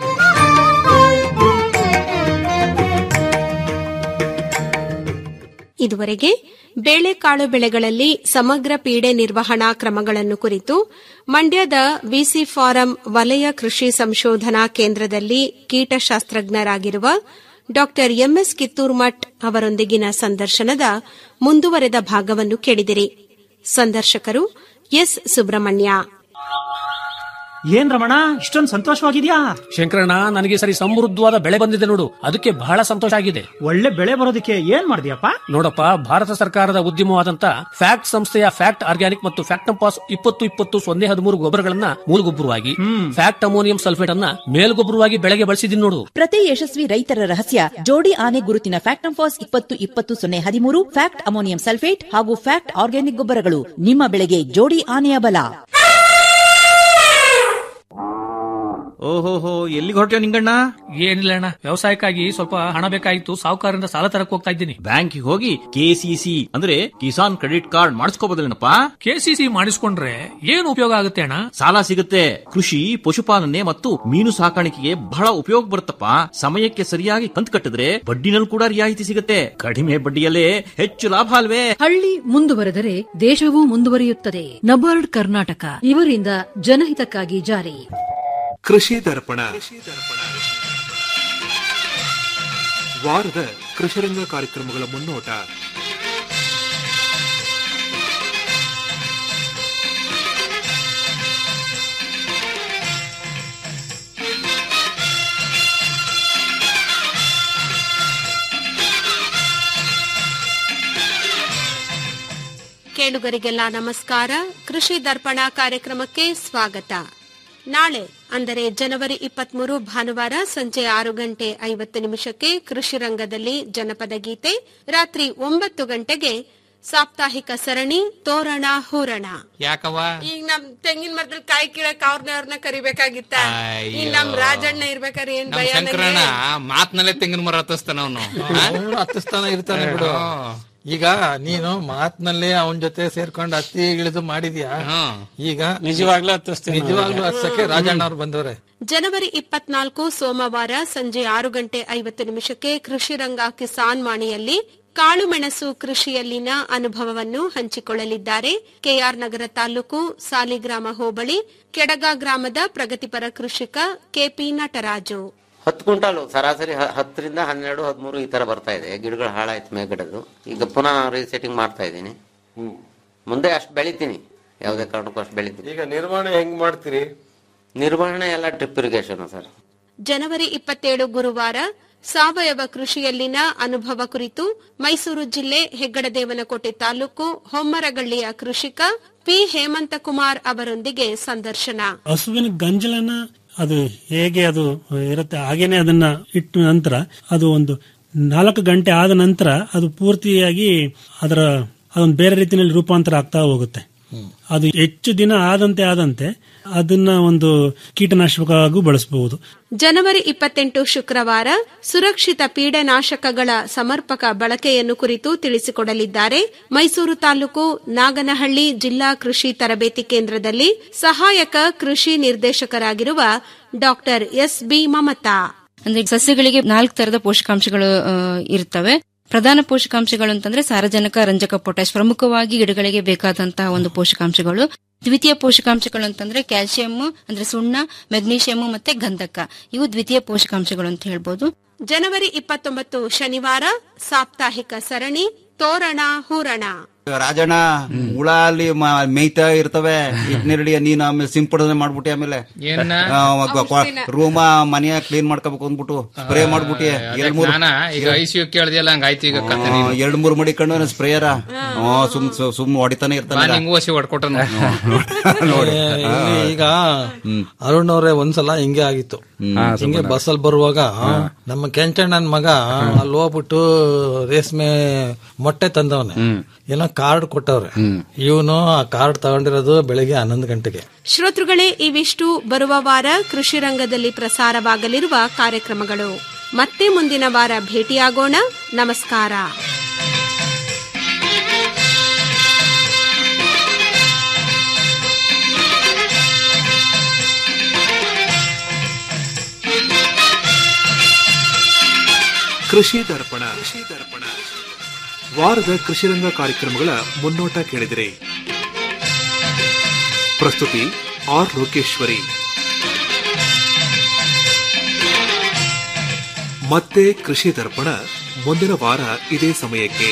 ಇದುವರೆಗೆ ಬೇಳೆಕಾಳು ಬೆಳೆಗಳಲ್ಲಿ ಸಮಗ್ರ ಪೀಡೆ ನಿರ್ವಹಣಾ ಕ್ರಮಗಳನ್ನು ಕುರಿತು ಮಂಡ್ಯದ ವಿಸಿ ಫಾರಂ ವಲಯ ಕೃಷಿ ಸಂಶೋಧನಾ ಕೇಂದ್ರದಲ್ಲಿ ಕೀಟಶಾಸ್ತ್ರಜ್ಞರಾಗಿರುವ ಡಾ ಎಂಎಸ್ ಕಿತ್ತೂರ್ಮಠ್ ಅವರೊಂದಿಗಿನ ಸಂದರ್ಶನದ ಮುಂದುವರೆದ ಭಾಗವನ್ನು ಕೇಳಿದಿರಿ ಸಂದರ್ಶಕರು ಎಸ್ ಸುಬ್ರಹ್ಮಣ್ಯ ಏನ್ ರಮಣ ಇಷ್ಟೊಂದು ಸಂತೋಷವಾಗಿದ್ಯಾ ಶಂಕರಣ್ಣ ನನಗೆ ಸರಿ ಸಮೃದ್ಧವಾದ ಬೆಳೆ ಬಂದಿದೆ ನೋಡು ಅದಕ್ಕೆ ಬಹಳ ಸಂತೋಷ ಆಗಿದೆ ಒಳ್ಳೆ ಬೆಳೆ ಬರೋದಕ್ಕೆ ಏನ್ ಮಾಡಿದ್ಯಪ್ಪ ನೋಡಪ್ಪ ಭಾರತ ಸರ್ಕಾರದ ಉದ್ಯಮವಾದಂತ ಫ್ಯಾಕ್ಟ್ ಸಂಸ್ಥೆಯ ಫ್ಯಾಕ್ಟ್ ಆರ್ಗ್ಯಾನಿಕ್ ಮತ್ತು ಫ್ಯಾಕ್ಟಂಪಾಸ್ ಇಪ್ಪತ್ತು ಇಪ್ಪತ್ತು ಸೊನ್ನೆ ಹದಿಮೂರು ಗೊಬ್ಬರಗಳನ್ನ ಮೂಲಗೊಬ್ಬರವಾಗಿ ಫ್ಯಾಕ್ಟ್ ಅಮೋನಿಯಂ ಸಲ್ಫೇಟ್ ಅನ್ನ ಮೇಲ್ಗೊಬ್ಬರವಾಗಿ ಬೆಳೆಗೆ ಬಳಸಿದೀನಿ ನೋಡು ಪ್ರತಿ ಯಶಸ್ವಿ ರೈತರ ರಹಸ್ಯ ಜೋಡಿ ಆನೆ ಗುರುತಿನ ಫ್ಯಾಕ್ಟಂಫಾಸ್ ಇಪ್ಪತ್ತು ಇಪ್ಪತ್ತು ಸೊನ್ನೆ ಹದಿಮೂರು ಫ್ಯಾಕ್ಟ್ ಅಮೋನಿಯಂ ಸಲ್ಫೇಟ್ ಹಾಗೂ ಫ್ಯಾಕ್ಟ್ ಆರ್ಗ್ಯಾನಿಕ್ ಗೊಬ್ಬರಗಳು ನಿಮ್ಮ ಬೆಳೆಗೆ ಜೋಡಿ ಆನೆಯ ಬಲ ಓಹೋಹೋ ಎಲ್ಲಿಗೆ ಹೊರಟ್ಯೋ ನಿಂಗಣ್ಣ ಏನಿಲ್ಲ ಅಣ್ಣ ವ್ಯವಸಾಯಕ್ಕಾಗಿ ಸ್ವಲ್ಪ ಹಣ ಬೇಕಾಗಿತ್ತು ಸಾಹುಕಾರರಿಂದ ಸಾಲ ತರಕ್ ಹೋಗ್ತಾ ಇದ್ದೀನಿ ಬ್ಯಾಂಕಿಗೆ ಹೋಗಿ ಕೆಸಿಸಿ ಅಂದ್ರೆ ಕಿಸಾನ್ ಕ್ರೆಡಿಟ್ ಕಾರ್ಡ್ ಮಾಡಿಸ್ಕೋಬೋದೇನಪ್ಪ ಕೆಸಿಸಿ ಮಾಡಿಸ್ಕೊಂಡ್ರೆ ಏನು ಉಪಯೋಗ ಆಗುತ್ತೆ ಅಣ್ಣ ಸಾಲ ಸಿಗುತ್ತೆ ಕೃಷಿ ಪಶುಪಾಲನೆ ಮತ್ತು ಮೀನು ಸಾಕಾಣಿಕೆಗೆ ಬಹಳ ಉಪಯೋಗ ಬರುತ್ತಪ್ಪ ಸಮಯಕ್ಕೆ ಸರಿಯಾಗಿ ಕಂತು ಕಟ್ಟಿದ್ರೆ ಬಡ್ಡಿನಲ್ಲಿ ಕೂಡ ರಿಯಾಯಿತಿ ಸಿಗುತ್ತೆ ಕಡಿಮೆ ಬಡ್ಡಿಯಲ್ಲೇ ಹೆಚ್ಚು ಲಾಭ ಅಲ್ವೇ ಹಳ್ಳಿ ಮುಂದುವರೆದರೆ ದೇಶವೂ ಮುಂದುವರಿಯುತ್ತದೆ ನಬಾರ್ಡ್ ಕರ್ನಾಟಕ ಇವರಿಂದ ಜನಹಿತಕ್ಕಾಗಿ ಜಾರಿ ಕೃಷಿ ದರ್ಪಣ ವಾರದ ಕೃಷಿರಂಗ ಕಾರ್ಯಕ್ರಮಗಳ ಮುನ್ನೋಟ ಕೇಳುಗರಿಗೆಲ್ಲ ನಮಸ್ಕಾರ ಕೃಷಿ ದರ್ಪಣ ಕಾರ್ಯಕ್ರಮಕ್ಕೆ ಸ್ವಾಗತ ನಾಳೆ ಅಂದರೆ ಜನವರಿ ಇಪ್ಪತ್ಮೂರು ಭಾನುವಾರ ಸಂಜೆ ಆರು ಗಂಟೆ ಐವತ್ತು ನಿಮಿಷಕ್ಕೆ ಕೃಷಿ ರಂಗದಲ್ಲಿ ಜನಪದ ಗೀತೆ ರಾತ್ರಿ ಒಂಬತ್ತು ಗಂಟೆಗೆ ಸಾಪ್ತಾಹಿಕ ಸರಣಿ ತೋರಣ ಹೂರಣ ಯಾಕವ್ವ ಈಗ ನಮ್ ತೆಂಗಿನ ಮರದಲ್ಲಿ ಕಾಯಿ ಕೀಳಕ್ ಅವ್ರನ್ನ ಕರಿಬೇಕಾಗಿತ್ತ ಅಯ್ಯೋ. ಈಗ ನಮ್ ರಾಜಣ್ಣ ಇರ್ಬೇಕಾದ್ರೆ ಏನ್ ನಮ್ ಭಯ ಶಂಕರಣ್ಣ ನನಗೆ? ಮಾತ್ನಲ್ಲೇ ತೆಂಗಿನ ಮರ ಹತ್ತಿಸ್ತಾನ ಅವನು ಅವ್ನು ಹತ್ತಿಸ್ತಾನೆ ಇರ್ತಾನೆ ಬಿಡು ಈಗ ನೀನು ಮಾತಿನಲ್ಲೇ ಅವನ ಜೊತೆ ಸೇರ್ಕೊಂಡು ಹತ್ತಿ ಇಳಿದು ಮಾಡಿದ್ಯಾ ಈಗ ನಿಜವಾಗ್ಲೂ ಹತ್ತಿಸ್ತೀನಿ ನಿಜವಾಗ್ಲೂ ಹತ್ಸಕ್ಕೆ ರಾಜಣ್ಣ ಅವ್ರು ಬಂದವ್ರೆ ಜನವರಿ ಇಪ್ಪತ್ನಾಲ್ಕು ಸೋಮವಾರ ಸಂಜೆ ಆರು ಗಂಟೆ ಐವತ್ತು ನಿಮಿಷಕ್ಕೆ ಕೃಷಿ ರಂಗ ಕಿಸಾನ್ ವಾಣಿಯಲ್ಲಿ ಕಾಳುಮೆಣಸು ಕೃಷಿಯಲ್ಲಿನ ಅನುಭವವನ್ನು ಹಂಚಿಕೊಳ್ಳಲಿದ್ದಾರೆ ಕೆಆರ್ ನಗರ ತಾಲೂಕು ಸಾಲಿಗ್ರಾಮ ಹೋಬಳಿ ಕೆಡಗ ಗ್ರಾಮದ ಪ್ರಗತಿಪರ ಕೃಷಿಕ ಕೆಪಿ ನಟರಾಜು ಹತ್ತು ಕ್ವಿಂಟಾಲು ಸರಾಸರಿ ಹ- ಹತ್ತರಿಂದ ಹನ್ನೆರಡು ಹದಿಮೂರು ಈ ತರ ಬರ್ತಾ ಇದೆ ಗಿಡಗಳು ಹಾಳಾಯ್ತು ಮೇಲ್ಗಡೆದು ಈಗ ಪುನಃ ರೀಸೆಟ್ಟಿಂಗ್ ಮಾಡ್ತಾ ಇದ್ದೀನಿ ಮುಂದೆ ಅಷ್ಟು ಬೆಳಿತೀನಿ ಯಾವುದೇ ಕಾರಣಕ್ಕೂ ಅಷ್ಟು ಬೆಳಿತೀನಿ ಈಗ ನಿರ್ವಹಣೆ ಹೆಂಗ್ ಮಾಡ್ತೀರಿ ನಿರ್ವಹಣೆ ಎಲ್ಲ ಡ್ರಿಪ್ ಇರಿಗೇಷನ್ ಸರ್ ಜನವರಿ ಇಪ್ಪತ್ತೇಳು ಗುರುವಾರ ಸಾವಯವ ಕೃಷಿಯಲ್ಲಿನ ಅನುಭವ ಕುರಿತು ಮೈಸೂರು ಜಿಲ್ಲೆ ಹೆಗ್ಗಡದೇವನಕೋಟೆ ತಾಲೂಕು ಹೊಮ್ಮರಗಳ್ಳಿಯ ಕೃಷಿಕ ಪಿ ಹೇಮಂತಕುಮಾರ್ ಅವರೊಂದಿಗೆ ಸಂದರ್ಶನ ಹಸುವಿನ ಗಂಜಲನ್ನ ಅದು ಹೇಗೆ ಅದು ಇರುತ್ತೆ ಹಾಗೇನೆ ಅದನ್ನ ಇಟ್ಟ ನಂತರ ಅದು ಒಂದು ನಾಲ್ಕು ಗಂಟೆ ಆದ ನಂತರ ಅದು ಪೂರ್ತಿಯಾಗಿ ಅದರ ಅದೊಂದು ಬೇರೆ ರೀತಿಯಲ್ಲಿ ರೂಪಾಂತರ ಆಗ್ತಾ ಹೋಗುತ್ತೆ ಅದು ಹೆಚ್ಚು ದಿನ ಆದಂತೆ ಆದಂತೆ ಅದನ್ನ ಒಂದು ಕೀಟನಾಶಕವಾಗೂ ಬಳಸಬಹುದು ಜನವರಿ ಇಪ್ಪತ್ತೆಂಟು ಶುಕ್ರವಾರ ಸುರಕ್ಷಿತ ಪೀಡನಾಶಕಗಳ ಸಮರ್ಪಕ ಬಳಕೆಯನ್ನು ಕುರಿತು ತಿಳಿಸಿಕೊಡಲಿದ್ದಾರೆ ಮೈಸೂರು ತಾಲೂಕು ನಾಗನಹಳ್ಳಿ ಜಿಲ್ಲಾ ಕೃಷಿ ತರಬೇತಿ ಕೇಂದ್ರದಲ್ಲಿ ಸಹಾಯಕ ಕೃಷಿ ನಿರ್ದೇಶಕರಾಗಿರುವ ಡಾಕ್ಟರ್ ಎಸ್ ಬಿ ಮಮತಾ ಅಂದ್ರೆ ಸಸ್ಯಗಳಿಗೆ ನಾಲ್ಕು ತರದ ಪೋಷಕಾಂಶಗಳು ಆ, ಇರ್ತವೆ ಪ್ರಧಾನ ಪೋಷಕಾಂಶಗಳು ಅಂತಂದ್ರೆ ಸಾರಜನಕ ರಂಜಕ ಪೊಟ್ಯಾಶ್ ಪ್ರಮುಖವಾಗಿ ಗಿಡಗಳಿಗೆ ಬೇಕಾದಂತಹ ಒಂದು ಪೋಷಕಾಂಶಗಳು ದ್ವಿತೀಯ ಪೋಷಕಾಂಶಗಳು ಅಂತಂದ್ರೆ ಕ್ಯಾಲ್ಸಿಯಂ ಅಂದ್ರೆ ಸುಣ್ಣ ಮೆಗ್ನೀಷಿಯಂ ಮತ್ತೆ ಗಂಧಕ ಇವು ದ್ವಿತೀಯ ಪೋಷಕಾಂಶಗಳು ಅಂತ ಹೇಳ್ಬೋದು ಜನವರಿ ಇಪ್ಪತ್ತೊಂಬತ್ತು ಶನಿವಾರ ಸಾಪ್ತಾಹಿಕ ಸರಣಿ ತೋರಣ ಹೂರಣ ರಾಜಣ್ಣ ಹುಳ ಅಲ್ಲಿ ಮ- ಮೇಯ್ತಾ ಇರ್ತವೆ ನೆರಡಿ ನೀನ್ ಆಮೇಲೆ ಸಿಂಪಡಣೆ ಮಾಡ್ಬಿಟ್ಟಿ ಆಮೇಲೆ ಏನ್ನ? ರೂಮ ಮನೆಯ ಕ್ಲೀನ್ ಮಾಡ್ಕೋಬೇಕು ಅಂದ್ಬಿಟ್ಟು ಸ್ಪ್ರೇ ಮಾಡ್ಬಿಟ್ಟಿ ಎರಡ್ ಮೂರು ನಾನ ಈಗ ಐಸಿಯು ಕೇಳ್ದಿಯಲ್ಲ ಹಂಗ ಆಯ್ತು ಈಗ ಕತೆ ನೀನು. ಎರಡ್ ಮೂರು ಮಡಿಕೊಂಡು ಸ್ಪ್ರೇಯರ ಸುಮ್ ಸುಮ್- ಸುಮ್ ಹೊಡಿತಾನೆ ಬಾ ಇರ್ತಾನೆ ನಿಂಗ್ ಓಸಿ ಹೊಡ್ಕೊಟ್ಟ ನೋಡಿ ಏ, ಇಲ್ಲಿ ಈಗ ಅರುಣ್ ಅವ್ರೆ ಒಂದ್ಸಲ ಹಿಂಗೆ ಆಗಿತ್ತು ಹಿಂಗೆ ಬಸ್ಸಲ್ಲಿ ಬರುವಾಗ ನಮ್ಮ ಕೆಂಚಣ್ಣನ್ ಮಗ ಅಲ್ಲಿ ಹೋಗ್ಬಿಟ್ಟು ರೇಷ್ಮೆ ಮೊಟ್ಟೆ ತಂದವನೆ ಏನೋ ಕಾರ್ಡ್ ಕೊಟ್ಟವ್ರೆ ಇವನು ಆ ಕಾರ್ಡ್ ತಗೊಂಡಿರೋದು ಬೆಳಿಗ್ಗೆ ಹನ್ನೊಂದು ಗಂಟೆಗೆ ಶ್ರೋತೃಗಳೇ ಇವಿಷ್ಟು ಬರುವ ವಾರ ಕೃಷಿ ರಂಗದಲ್ಲಿ ಪ್ರಸಾರವಾಗಲಿರುವ ಕಾರ್ಯಕ್ರಮಗಳು ಮತ್ತೆ ಮುಂದಿನ ವಾರ ಭೇಟಿಯಾಗೋಣ ನಮಸ್ಕಾರ ಕೃಷಿ ದರ್ಪಣ ಕೃಷಿ ದರ್ಪಣ ವಾರದ ಕೃಷಿರಂಗ ಕಾರ್ಯಕ್ರಮಗಳ ಮುನ್ನೋಟ ಕೇಳಿದಿರಿ ಪ್ರಸ್ತುತಿ ಆರ್ ಲೋಕೇಶ್ವರಿ ಮತ್ತೆ ಕೃಷಿ ದರ್ಪಣ ಮುಂದಿನ ವಾರ ಇದೇ ಸಮಯಕ್ಕೆ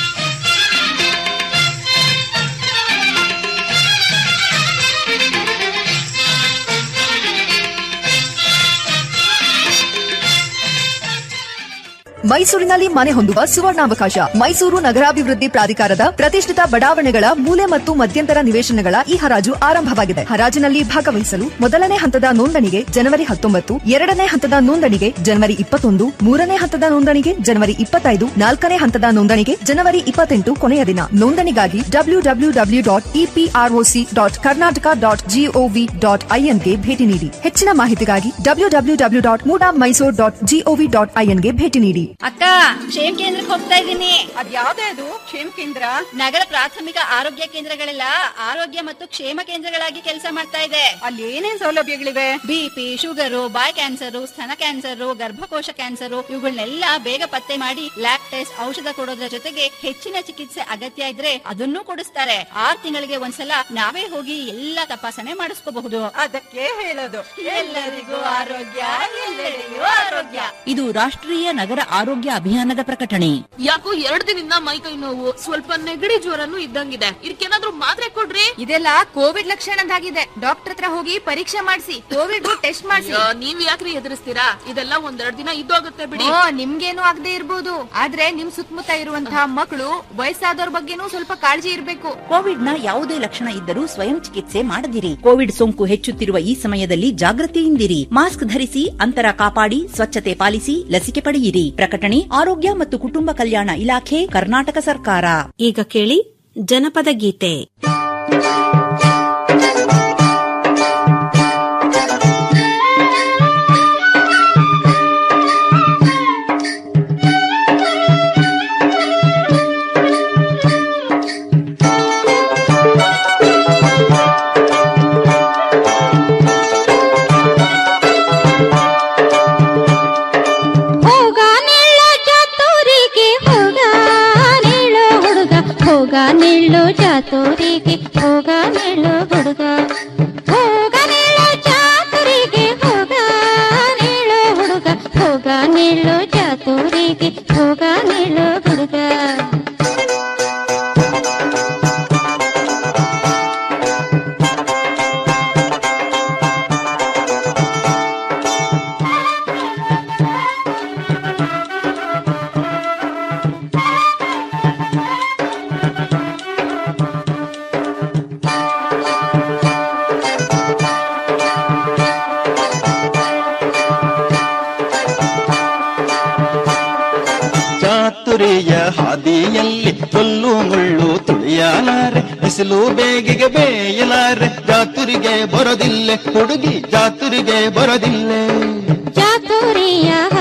ಮೈಸೂರಿನಲ್ಲಿ ಮನೆ ಹೊಂದುವ ಸುವರ್ಣಾವಕಾಶ ಮೈಸೂರು ನಗರಾಭಿವೃದ್ಧಿ ಪ್ರಾಧಿಕಾರದ ಪ್ರತಿಷ್ಠಿತ ಬಡಾವಣೆಗಳ ಮೂಲೆ ಮತ್ತು ಮಧ್ಯಂತರ ನಿವೇಶನಗಳ ಈ ಹರಾಜು ಆರಂಭವಾಗಿದೆ ಹರಾಜಿನಲ್ಲಿ ಭಾಗವಹಿಸಲು ಮೊದಲನೇ ಹಂತದ ನೋಂದಣಿಗೆ ಜನವರಿ ಹತ್ತೊಂಬತ್ತು ಎರಡನೇ ಹಂತದ ನೋಂದಣಿಗೆ ಜನವರಿ ಇಪ್ಪತ್ತೊಂದು ಮೂರನೇ ಹಂತದ ನೋಂದಣಿಗೆ ಜನವರಿ ಇಪ್ಪತ್ತೈದು ನಾಲ್ಕನೇ ಹಂತದ ನೋಂದಣಿಗೆ ಜನವರಿ ಇಪ್ಪತ್ತೆಂಟು ಕೊನೆಯ ದಿನ ನೋಂದಣಿಗಾಗಿ W W W dot EPROC dot Karnataka dot GOV dot ಐಎನ್ಗೆ ಭೇಟಿ ನೀಡಿ ಹೆಚ್ಚಿನ ಮಾಹಿತಿಗಾಗಿ W W W dot MUDA Mysuru dot GOV dot ಐಎನ್ಗೆ ಭೇಟಿ ನೀಡಿ ಅಕ್ಕ ಕ್ಷೇಮ ಕೇಂದ್ರಕ್ಕೆ ಹೋಗ್ತಾ ಇದ್ದೀನಿ ಅದ್ಯಾವ್ದೇ ಅದು ಕ್ಷೇಮ ಕೇಂದ್ರ ನಗರ ಪ್ರಾಥಮಿಕ ಆರೋಗ್ಯ ಕೇಂದ್ರಗಳೆಲ್ಲ ಆರೋಗ್ಯ ಮತ್ತು ಕ್ಷೇಮ ಕೇಂದ್ರಗಳಾಗಿ ಕೆಲಸ ಮಾಡ್ತಾ ಇದೆ ಅಲ್ಲಿ ಏನೇನ್ ಸೌಲಭ್ಯಗಳಿವೆ ಬಿಪಿ ಶುಗರು ಬಾಯ್ ಕ್ಯಾನ್ಸರ್ ಸ್ತನ ಕ್ಯಾನ್ಸರ್ ಗರ್ಭಕೋಶ ಕ್ಯಾನ್ಸರ್ ಇವುಗಳನ್ನೆಲ್ಲ ಬೇಗ ಪತ್ತೆ ಮಾಡಿ ಲ್ಯಾಬ್ ಟೆಸ್ಟ್ ಔಷಧ ಕೊಡೋದ್ರ ಜೊತೆಗೆ ಹೆಚ್ಚಿನ ಚಿಕಿತ್ಸೆ ಅಗತ್ಯ ಇದ್ರೆ ಅದನ್ನೂ ಕೊಡಿಸ್ತಾರೆ ಆರ್ ತಿಂಗಳಿಗೆ ಒಂದ್ಸಲ ನಾವೇ ಹೋಗಿ ಎಲ್ಲ ತಪಾಸಣೆ ಮಾಡಿಸ್ಕೋಬಹುದು ಅದಕ್ಕೆ ಹೇಳೋದು ಎಲ್ಲರಿಗೂ ಆರೋಗ್ಯ ಎಲ್ಲರಿಗೂ ಆರೋಗ್ಯ ಇದು ರಾಷ್ಟ್ರೀಯ ನಗರ ಆರೋಗ್ಯ ಅಭಿಯಾನದ ಪ್ರಕಟಣೆ ಯಾಕೋ ಎರಡ್ ದಿನದಿಂದ ಮೈ ಕೈ ನೋವು ಸ್ವಲ್ಪ ನೆಗಡಿ ಜ್ವರನು ಇದ್ದಂಗಿದೆ ಇದಕ್ಕೇನಾದ್ರೂ ಮಾತ್ರೆ ಕೊಡ್ರಿ ಇದೆಲ್ಲ ಕೋವಿಡ್ ಲಕ್ಷಣದಾಗಿದೆ ಡಾಕ್ಟರ್ ಹತ್ರ ಹೋಗಿ ಪರೀಕ್ಷೆ ಮಾಡಿಸಿ ಕೋವಿಡ್ ಟೆಸ್ಟ್ ಮಾಡಿಸಿ ಅಯ್ಯೋ, ನೀವ್ ಯಾಕ್ರಿ ಎದುರಿಸ್ತೀರಾ ಇದೆಲ್ಲ ಒಂದೆರಡ್ ದಿನ ಇದ್ದೋಗುತ್ತೆ ಬಿಡಿ ಓ ನಿಮ್ಗೇನು ಆಗದೆ ಇರ್ಬೋದು ಆದ್ರೆ ನಿಮ್ ಸುತ್ತಮುತ್ತ ಇರುವಂತಹ ಮಕ್ಕಳು ವಯಸ್ಸಾದವ್ರ ಬಗ್ಗೆನೂ ಸ್ವಲ್ಪ ಕಾಳಜಿ ಇರ್ಬೇಕು ಕೋವಿಡ್ನ ಯಾವುದೇ ಲಕ್ಷಣ ಇದ್ದರೂ ಸ್ವಯಂ ಚಿಕಿತ್ಸೆ ಮಾಡದಿರಿ ಕೋವಿಡ್ ಸೋಂಕು ಹೆಚ್ಚುತ್ತಿರುವ ಈ ಸಮಯದಲ್ಲಿ ಜಾಗೃತಿಯಿಂದಿರಿ ಮಾಸ್ಕ್ ಧರಿಸಿ ಅಂತರ ಕಾಪಾಡಿ ಸ್ವಚ್ಛತೆ ಪಾಲಿಸಿ ಲಸಿಕೆ ಪಡೆಯಿರಿ ಪ್ರಕಟಣೆ ಆರೋಗ್ಯ ಮತ್ತು ಕುಟುಂಬ ಕಲ್ಯಾಣ ಇಲಾಖೆ ಕರ್ನಾಟಕ ಸರ್ಕಾರ ಈಗ ಕೇಳಿ ಜನಪದ ಗೀತೆ ಹೋಗ ನಿಳ್ಳೋ ಚಾತುರಿಗೆ ಹೋಗ ನಿಳ್ಳೋ ಹುಡುಗ ಹೋಗ ನಿಳ್ಳೋ ಚಾತುರಿಗೆ ಹೋಗ ನಿಳ್ಳೋ ಹುಡುಗ ಹೋಗ ನಿಳ್ಳೋ ಚಾತುರಿಗೆ ಹೋಗ ನಿಳ್ಳೋ ಹುಡುಗ ಹೋಗ ನಿಳ್ಳೋ ಚಾತುರಿಗೆ ಹೋಗ ನಿಳ್ಳೋ ಹುಡುಗ ಇಲ್ಲಿ ಕಲ್ಲು ಮುಳ್ಳು ತುಳಿಯಲಾರೆ ಬಿಸಿಲು ಬೇಗಿಗೆ ಬೇಯಲಾರೆ ಜಾತುರಿಗೆ ಬರೋದಿಲ್ಲ ಹುಡುಗಿ ಜಾತುರಿಗೆ ಬರೋದಿಲ್ಲ ಚಾತುರಿಯ